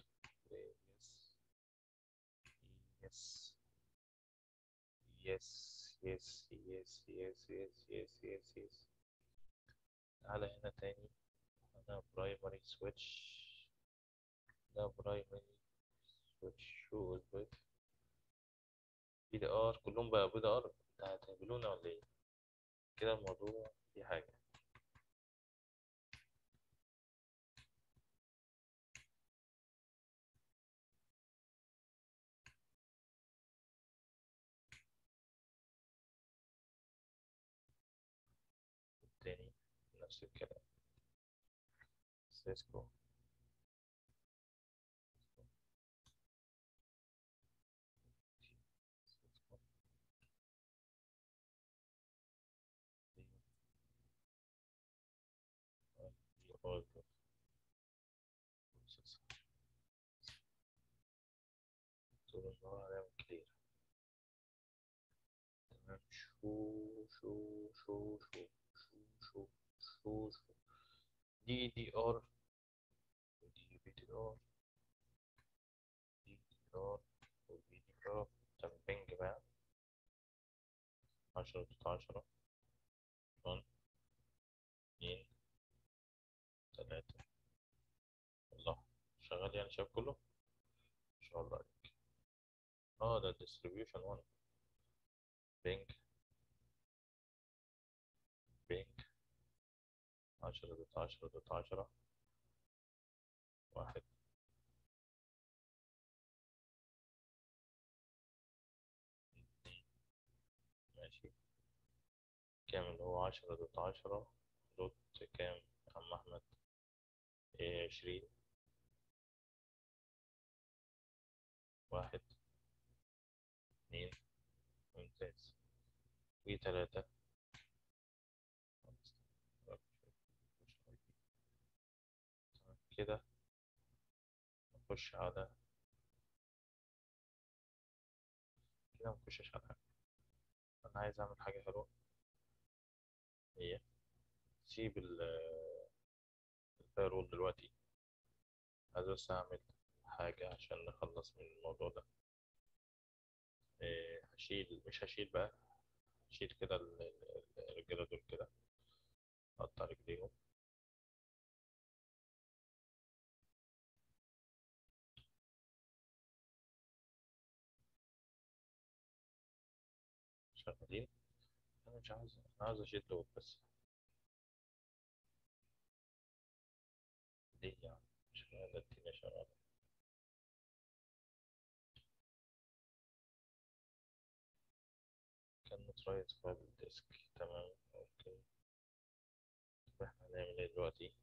yes yes yes yes yes yes yes yes yes تعالى هنا تاني أنا برايمري سويتش ده برايمري سويتش شو with بي دي ار كلهم بقى بي دي ار هتقابلونا ولا ايه كده الموضوع في حاجة تاني نفس الكلام سيسكو طول النهار هنعمل كلير تمام شو شو شو شو شو شو شو شو دي دي ار ودي بي دي ار دي دي ار ودي دي ار طب بنج بقى عشرة ضد عشرة وان اتنين تلاتة الله شغال يعني شايف كله ما شاء الله عليك اه ده distribution 1 بينج بينج عشرة ضد عشرة ضد عشرة واحد اتنين ماشي كام اللي هو عشرة ضد عشرة دوت كام يا عم أحمد إيه عشرين واحد اتنين ممتاز وتلاتة كده نخش على كده منخشش على حاجة أنا عايز أعمل حاجة حلوة هي سيب الفايرول دلوقتي عايز بس أعمل حاجة عشان نخلص من الموضوع ده إيه، هشيل مش هشيل بقى هشيل كده ال- ال- الرجالة دول كده أقطع رجليهم شغالين أنا مش عايز أنا عايز أشيل دول بس ليه يعني شغالة الدنيا شغالة كان رايت فايل ديسك تمام أوكي طب إحنا هنعمل إيه دلوقتي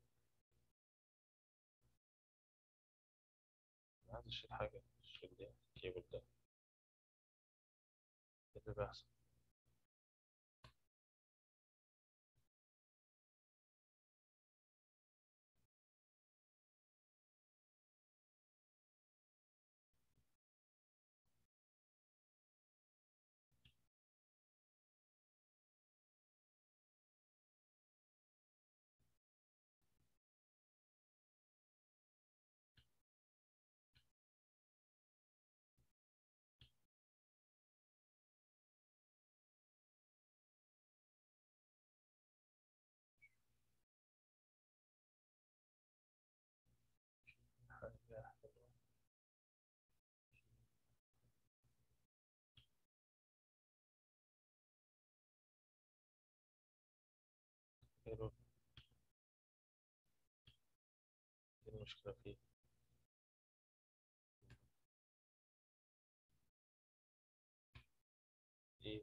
أنا عايز أشيل حاجة أشيل ده الكيبل ده إيه اللي بيحصل حاجة حلوة حلوة إيه المشكلة فيه إيه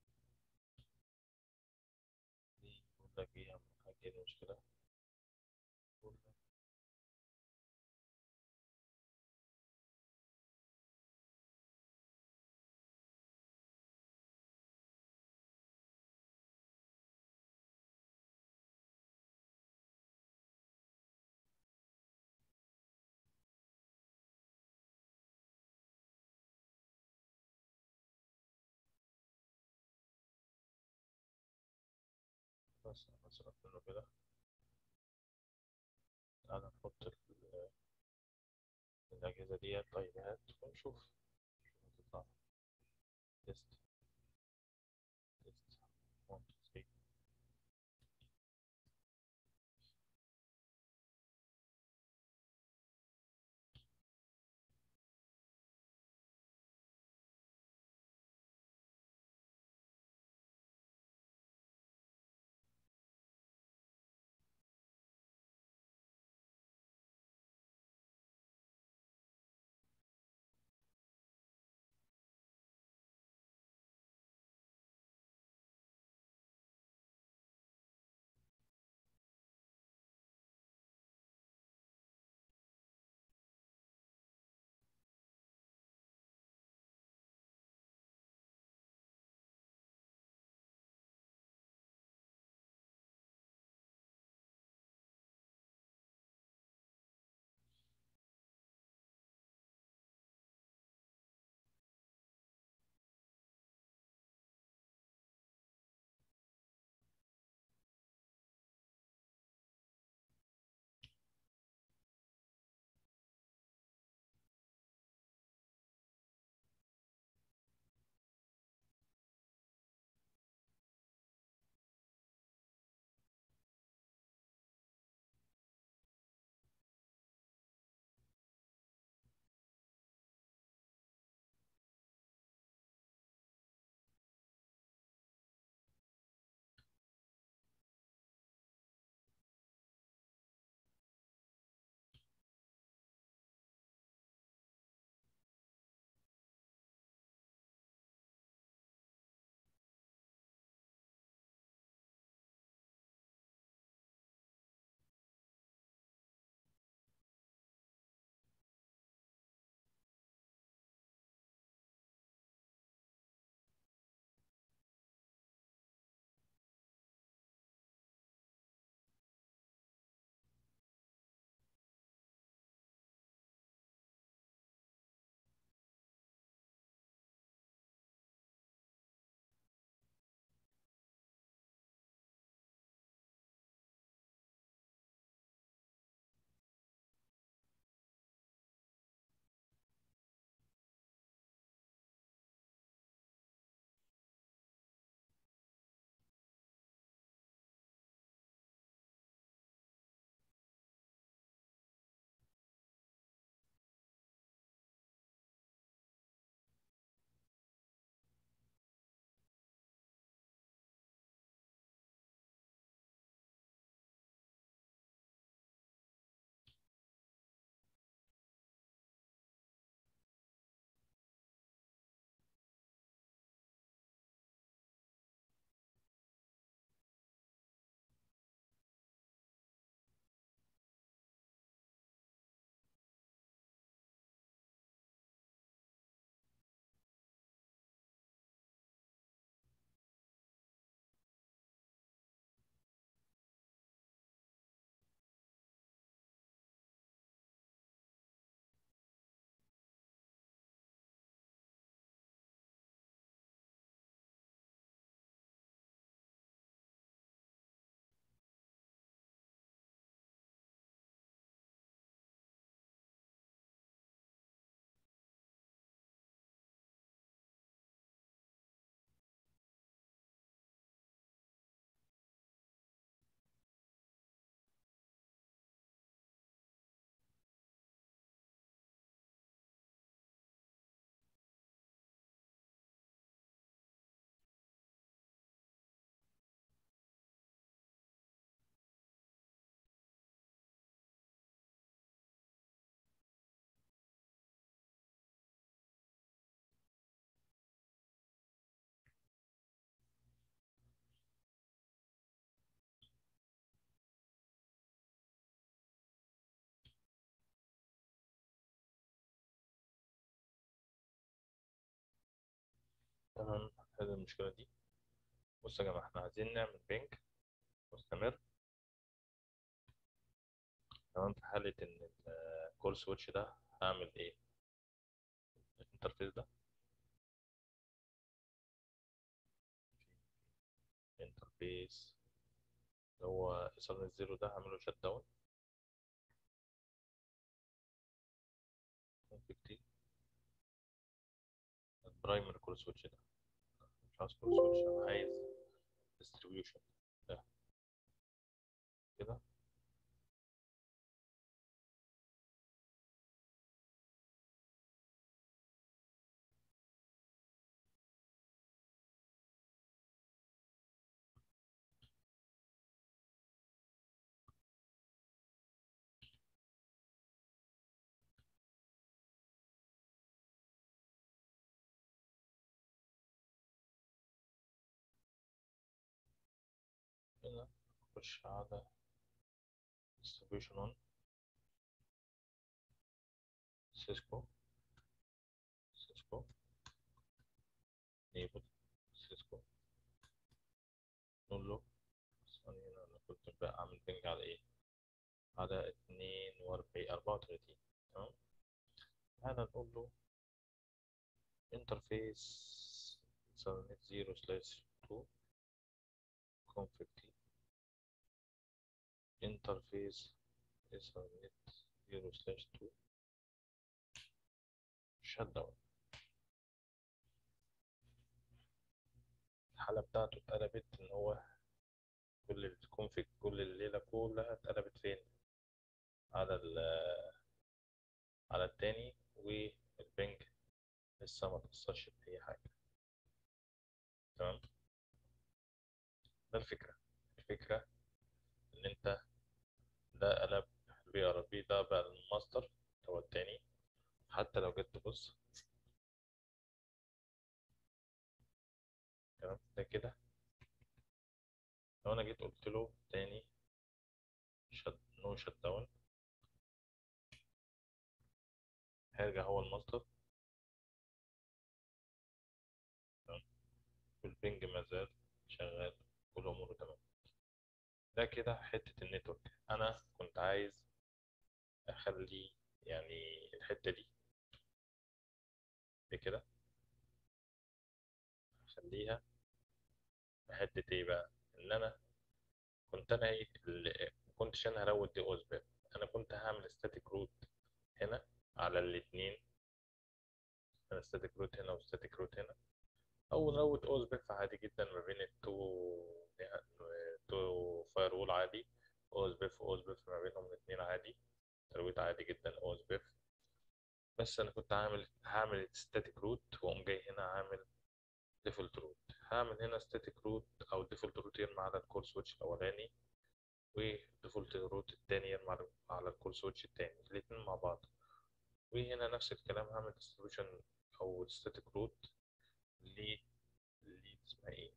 دي بقول لك إيه أهم حاجة إيه المشكلة بقول لك بس مثلا منه كده تعالى نحط ال- الأجهزة ديت طيبات ونشوف شوف هتطلع تيست تيست 1 2 3 تمام هذه المشكلة دي بص يا جماعة احنا عايزين نعمل بينج مستمر تمام في حالة إن الكول سويتش ده هعمل إيه؟ الانترفيس ده انترفيس ايثرنت زيرو ده هعمله شت داون كونفيج البرايمري كول سويتش ده مش عايز كول سويتش انا عايز ديستريبيوشن ده كده هنا نخش على distribution on Cisco Cisco enable Cisco نقول له ثانية أنا كنت بقى أعمل بنج على إيه؟ على اتنين وأربعين أربعة وتلاتين تمام؟ هذا نقول له interface subnet zero slash two config interface subnet zero slash two shut down الحالة بتاعته اتقلبت إن هو كل الكونفيج كل الليلة كلها اتقلبت فين؟ على ال على التاني والبنج لسه ما توصلش بأي حاجة تمام؟ ده الفكرة الفكرة إن أنت ده قلب البي ار بي ده بقى الماستر هو التاني حتى لو جيت تبص تمام ده كده لو انا جيت قلت له تاني شد نو شت داون هيرجع هو الماستر تمام والبنج مازال شغال كل اموره تمام ده كده حتة النتورك انا كنت عايز اخلي يعني الحتة دي دي كده اخليها حتة ايه بقى ان انا كنت انا ايه اللي كنتش انا هروت دي اسباب انا كنت هعمل ستاتيك روت هنا على الاتنين انا ستاتيك روت هنا وستاتيك روت هنا او نروت اسباب عادي جدا ما بين التو تو فاير وول عادي اوزبيف واوزبيف ما بينهم الاتنين عادي ترويت عادي جدا اوزبيف بس انا كنت عامل هعمل ستاتيك روت واقوم جاي هنا عامل ديفولت روت هعمل هنا ستاتيك روت او ديفولت روت يرمي على الكور سويتش الاولاني وديفولت روت التاني يرمي على الكور سويتش التاني الاتنين مع بعض وهنا نفس الكلام هعمل ديستريبيوشن او ستاتيك روت ل ل اسمها ايه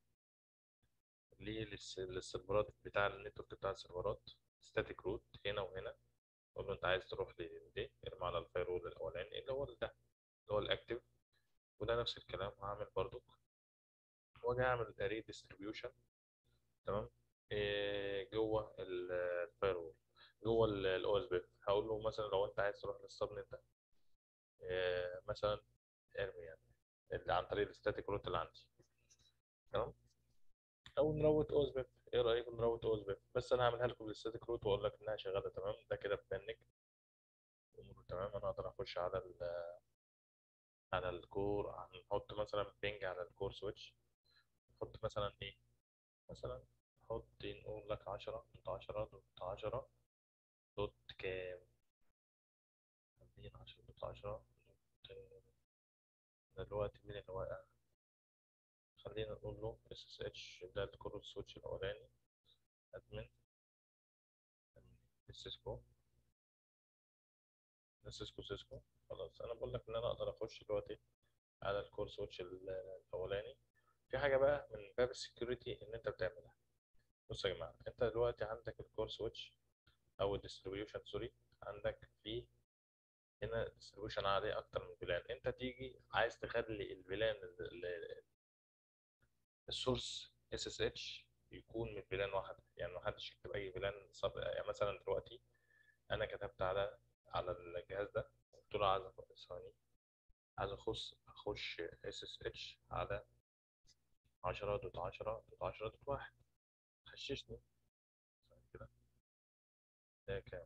للسيرفرات بتاع النتورك بتاع السيرفرات ستاتيك روت هنا وهنا اقول له انت عايز تروح لدي ارمي على الفايرول الاولاني اللي هو ده اللي هو الاكتف وده نفس الكلام هعمل برضو واجي اعمل اري ديستريبيوشن تمام إيه جوه الفايرول جوه الاو اس بي هقول له مثلا لو انت عايز تروح للسبنت ده إيه مثلا ارمي يعني اللي عن طريق الستاتيك روت اللي عندي تمام او نروت اوز بيب ايه رايكم نروت اوز بيب بس انا هعملها لكم بالستاتيك روت واقول لك انها شغاله تمام ده كده ببنج اموره تمام انا اقدر اخش على ال على الكور هنحط مثلا بينج على الكور سويتش نحط مثلا ايه مثلا نحط نقول لك 10 دوت 10 دوت 10 دوت كام خلينا 10 دوت 10 دلوقتي مين اللي واقع خلينا نقول له اس اس اتش ده الكور سويتش الاولاني ادمن سيسكو سيسكو سيسكو خلاص انا بقول لك ان انا اقدر اخش دلوقتي على الكور سويتش الاولاني في حاجه بقى من باب السكيورتي ان انت بتعملها بصوا يا جماعه انت دلوقتي عندك الكور سويتش او الديستريبيوشن سوري عندك في هنا ديستريبيوشن عليه اكتر من فيلان انت تيجي عايز تخلي الفيلان السورس اس اس اتش يكون من فيلان واحد يعني ما حدش يكتب اي فيلان صب... يعني مثلا دلوقتي انا كتبت على على الجهاز ده قلت له عايز ثواني عايز اخش اخش اس اس اتش على 10 دوت 10 دوت 10 دوت 1 خششني كده ده كام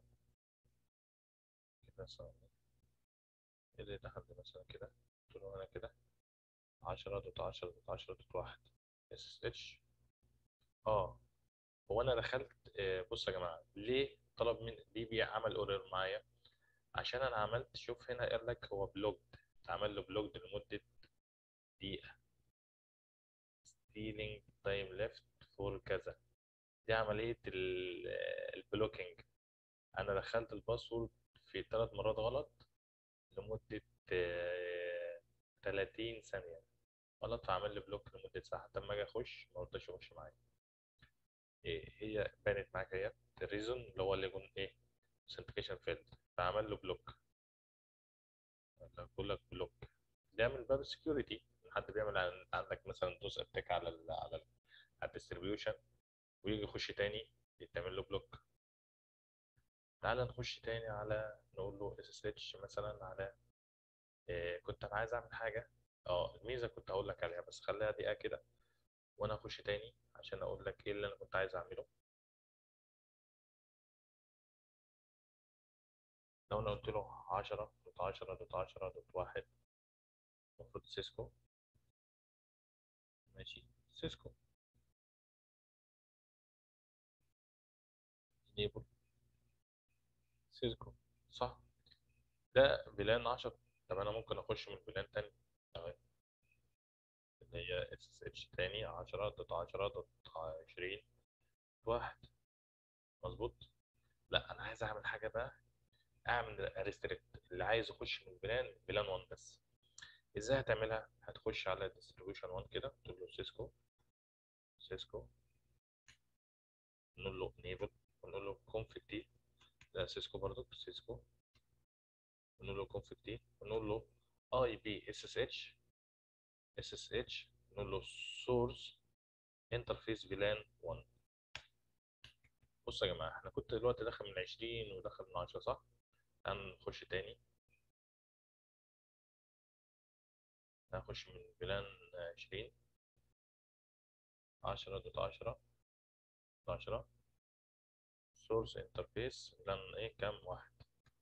كده ثواني اللي لحد مثلا كده قلت له انا كده عشرة دوت عشرة دوت عشرة دوت واحد اس اس اتش اه هو انا دخلت آه، بصوا يا جماعه ليه طلب من ليه بيعمل اورير معايا عشان انا عملت شوف هنا قال لك هو بلوجد اتعمل له بلوجد لمده دقيقه stealing time left for كذا دي عمليه البلوكينج انا دخلت الباسورد في ثلاث مرات غلط لمده آه، 30 ثانيه غلط فعمل لي بلوك لمده ساعه حتى لما اجي اخش ما رضاش يخش معايا إيه هي بانت معاك هي الريزون اللي هو اللي يكون ايه authentication failed فعمل له بلوك بقول لك بلوك ده من باب السكيورتي حد بيعمل عن- عندك مثلا دوس اتاك على ال على ال على الديستريبيوشن ويجي يخش تاني يتعمل له بلوك تعال نخش تاني على نقول له اس اس اتش مثلا على إيه كنت انا عايز اعمل حاجه اه الميزه كنت هقول لك عليها بس خليها دقيقه كده وانا اخش تاني عشان اقول لك ايه اللي انا كنت عايز اعمله لو انا قلت له 10 دوت 10 دوت 10 دوت 1 المفروض سيسكو ماشي سيسكو enable سيسكو صح ده فيلان 10 طب انا ممكن اخش من فيلان تاني تمام اللي هي اس اس اتش تاني 10 دوت 10 دوت 20 واحد مظبوط لا انا عايز اعمل حاجه بقى اعمل ريستريكت اللي عايز يخش من فيلان فيلان 1 بس ازاي هتعملها هتخش على ديستريبيوشن 1 كده تقول له سيسكو سيسكو نقول له enable ونقول له config دي ده سيسكو برضو سيسكو ونقول له config دي ونقول له اي بي اس اس اتش اس اس اتش نقول له source interface VLAN 1 بصوا يا جماعه احنا كنت دلوقتي داخل من 20 وداخل من 10 صح؟ تعال نخش تاني هنخش من فيلان 20 10 دوت 10 10 source interface فيلان ايه كام واحد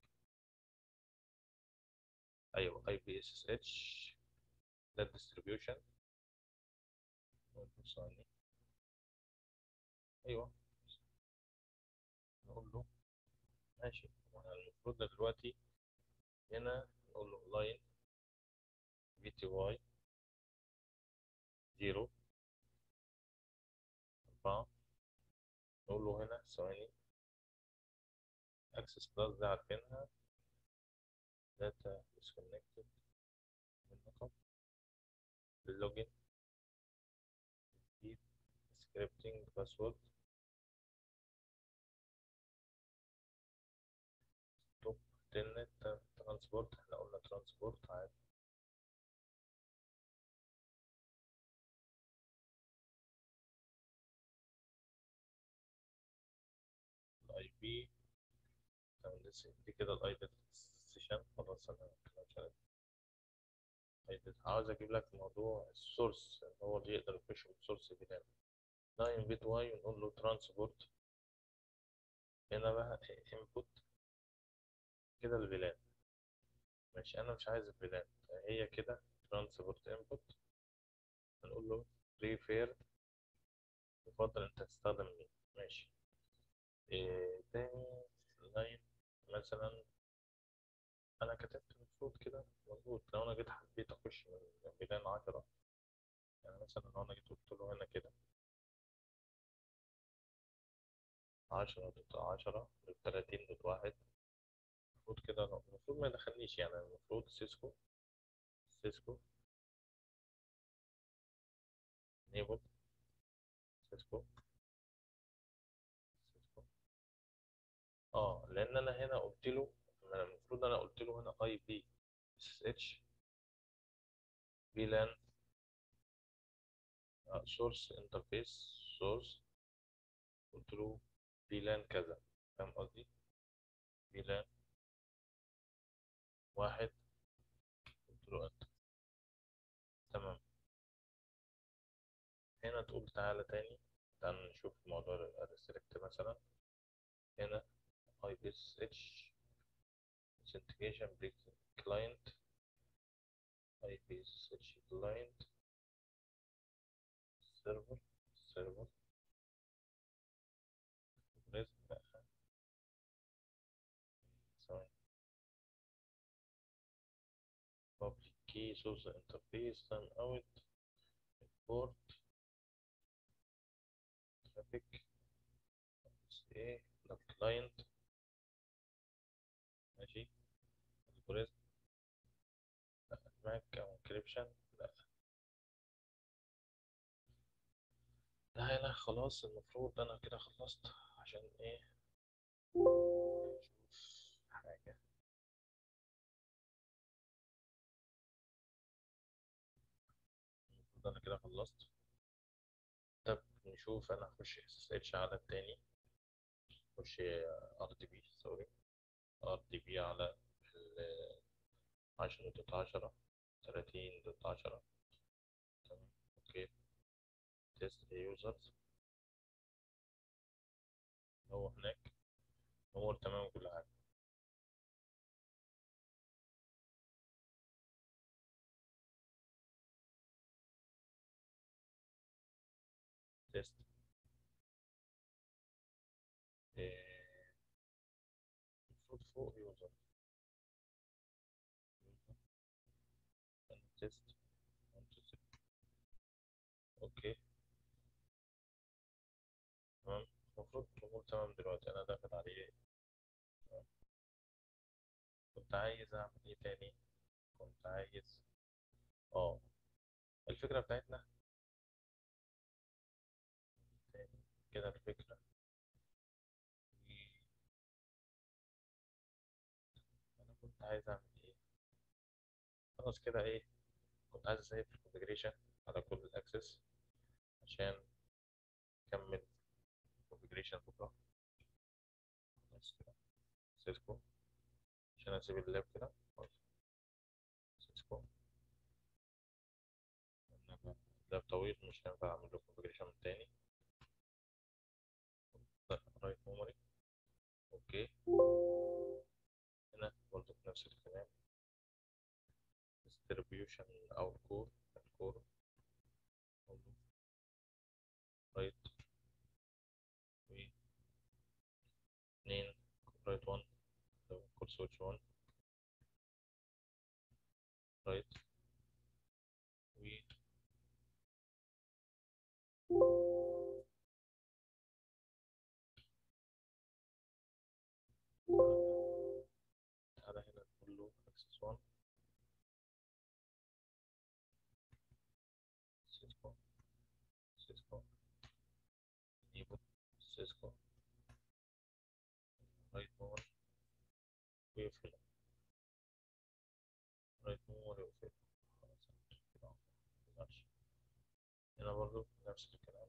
ايوه اي بي اس اس اتش ده الديستريبيوشن ثاني ايوه نقول له ماشي وانا المفروض ده دلوقتي هنا نقول له لاين في تي واي زيرو أربعة نقول له هنا ثواني اكسس كلاس دي عارفينها داتا disconnected بالنقط اللوجن سكريبتنج باسورد توب تلنت ترانسبورت احنا قلنا ترانسبورت عادي الاي بي دي كده الاي داتا سيشن خلاص انا كده مش عارف ID. عاوز اجيب لك موضوع السورس هو اللي يقدر يخش من السورس بتاعه ده انفيت واي ونقول له ترانسبورت هنا بقى انبوت كده الفيلان ماشي انا مش عايز الفيلان هي كده ترانسبورت انبوت هنقول له ريفير يفضل انت تستخدم مين ماشي إيه تاني لاين مثلا انا كتبت المفروض كده مظبوط لو انا جيت حبيت اخش من فيلان 10 يعني مثلا لو انا جيت قلت له هنا كده 10 ضد 10 ضد 30 ضد 1 المفروض كده لو- المفروض ما يدخلنيش يعني المفروض سيسكو سيسكو نيبل سيسكو سيسكو اه لان انا هنا قلت له أنا المفروض انا قلت له هنا اي بي اس اتش فيلان سورس انترفيس سورس قلت له فيلان كذا فاهم قصدي فيلان واحد قلت له انت تمام هنا تقول تعالى تاني تعال نشوف موضوع الريستريكت مثلا هنا اي IPSH authentication break client IPSH client server server لازم بقى ثواني public key source interface sign out import traffic ايه ده client ماشي algorithm لا ماك او encryption لا ده هنا خلاص المفروض انا كده خلصت عشان ايه نشوف حاجة المفروض انا كده خلصت طب نشوف انا هخش اس اتش على التاني اخش ار دي بي سوري ار دي بي على ال عشرة دوت عشرة تلاتين دوت عشرة تمام اوكي تيست يوزرز هو هناك امور تمام كل حاجة تيست المفروض فوق يوزر تيست اوكي تمام المفروض الامور تمام دلوقتي انا داخل عليه تمام. كنت عايز اعمل ايه تاني كنت عايز اه الفكرة بتاعتنا تاني كده الفكرة انا كنت عايز اعمل ايه خلاص كده ايه كنت عايز اسيب الكونفجريشن على كل الاكسس عشان اكمل الكونفجريشن بكره خلاص كده سيسكو عشان اسيب اللاب كده خلاص. سيسكو إنما اللاب طويل مش هينفع اعمل له كونفجريشن من تاني رايت ميموري اوكي هنا برضه نفس الكلام distribution او الكور الكور رايت و اتنين رايت 1 لو كور سويتش 1 رايت و تعالى هنا نقول له access 1 سيسكو سيسكو enable سيسكو رايت مور ويقفل رايت مور ويقفل خلاص كده أهو. ماشي هنا برضو نفس الكلام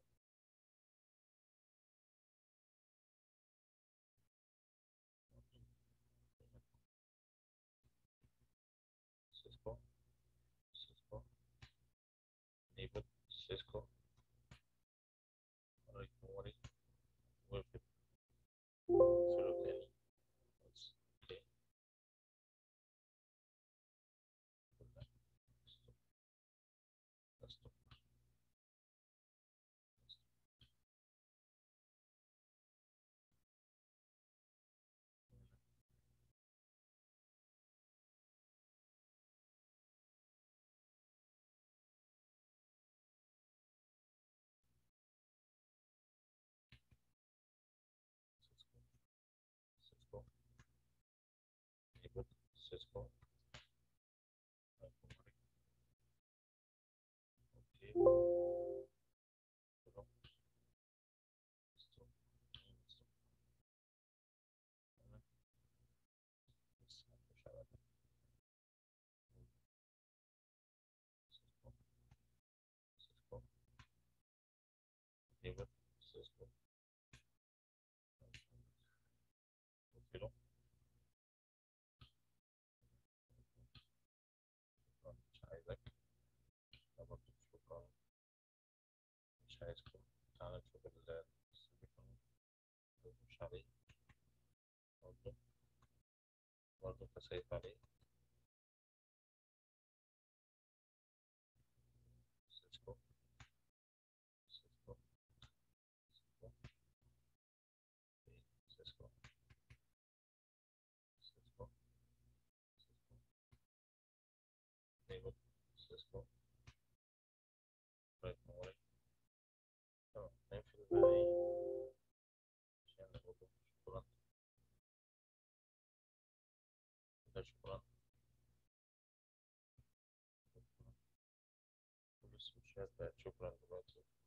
سيسكو سيسكو enable سيسكو رايت موري ويقفل اقفله تاني بس اوكي قلنا ستوب ستوب سيسكو enable سيسكو رايت موري اوكي ستوب ستوب ستوب تمام بس مش على ده سيسكو سيسكو enable سيسكو اقفله شكرا مش عايزك ده برضه شكرا مش عايزكم تعالى نشوف ال distribution مش عليه برضه سيف عليه سيسكو سيسكو سيسكو سيسكو سيسكو سيسكو نيبل سيسكو رايت موري تمام نقفل الباقي عشان نقول شكرا ده شكرا كل السويتشات بقت شكرا دلوقتي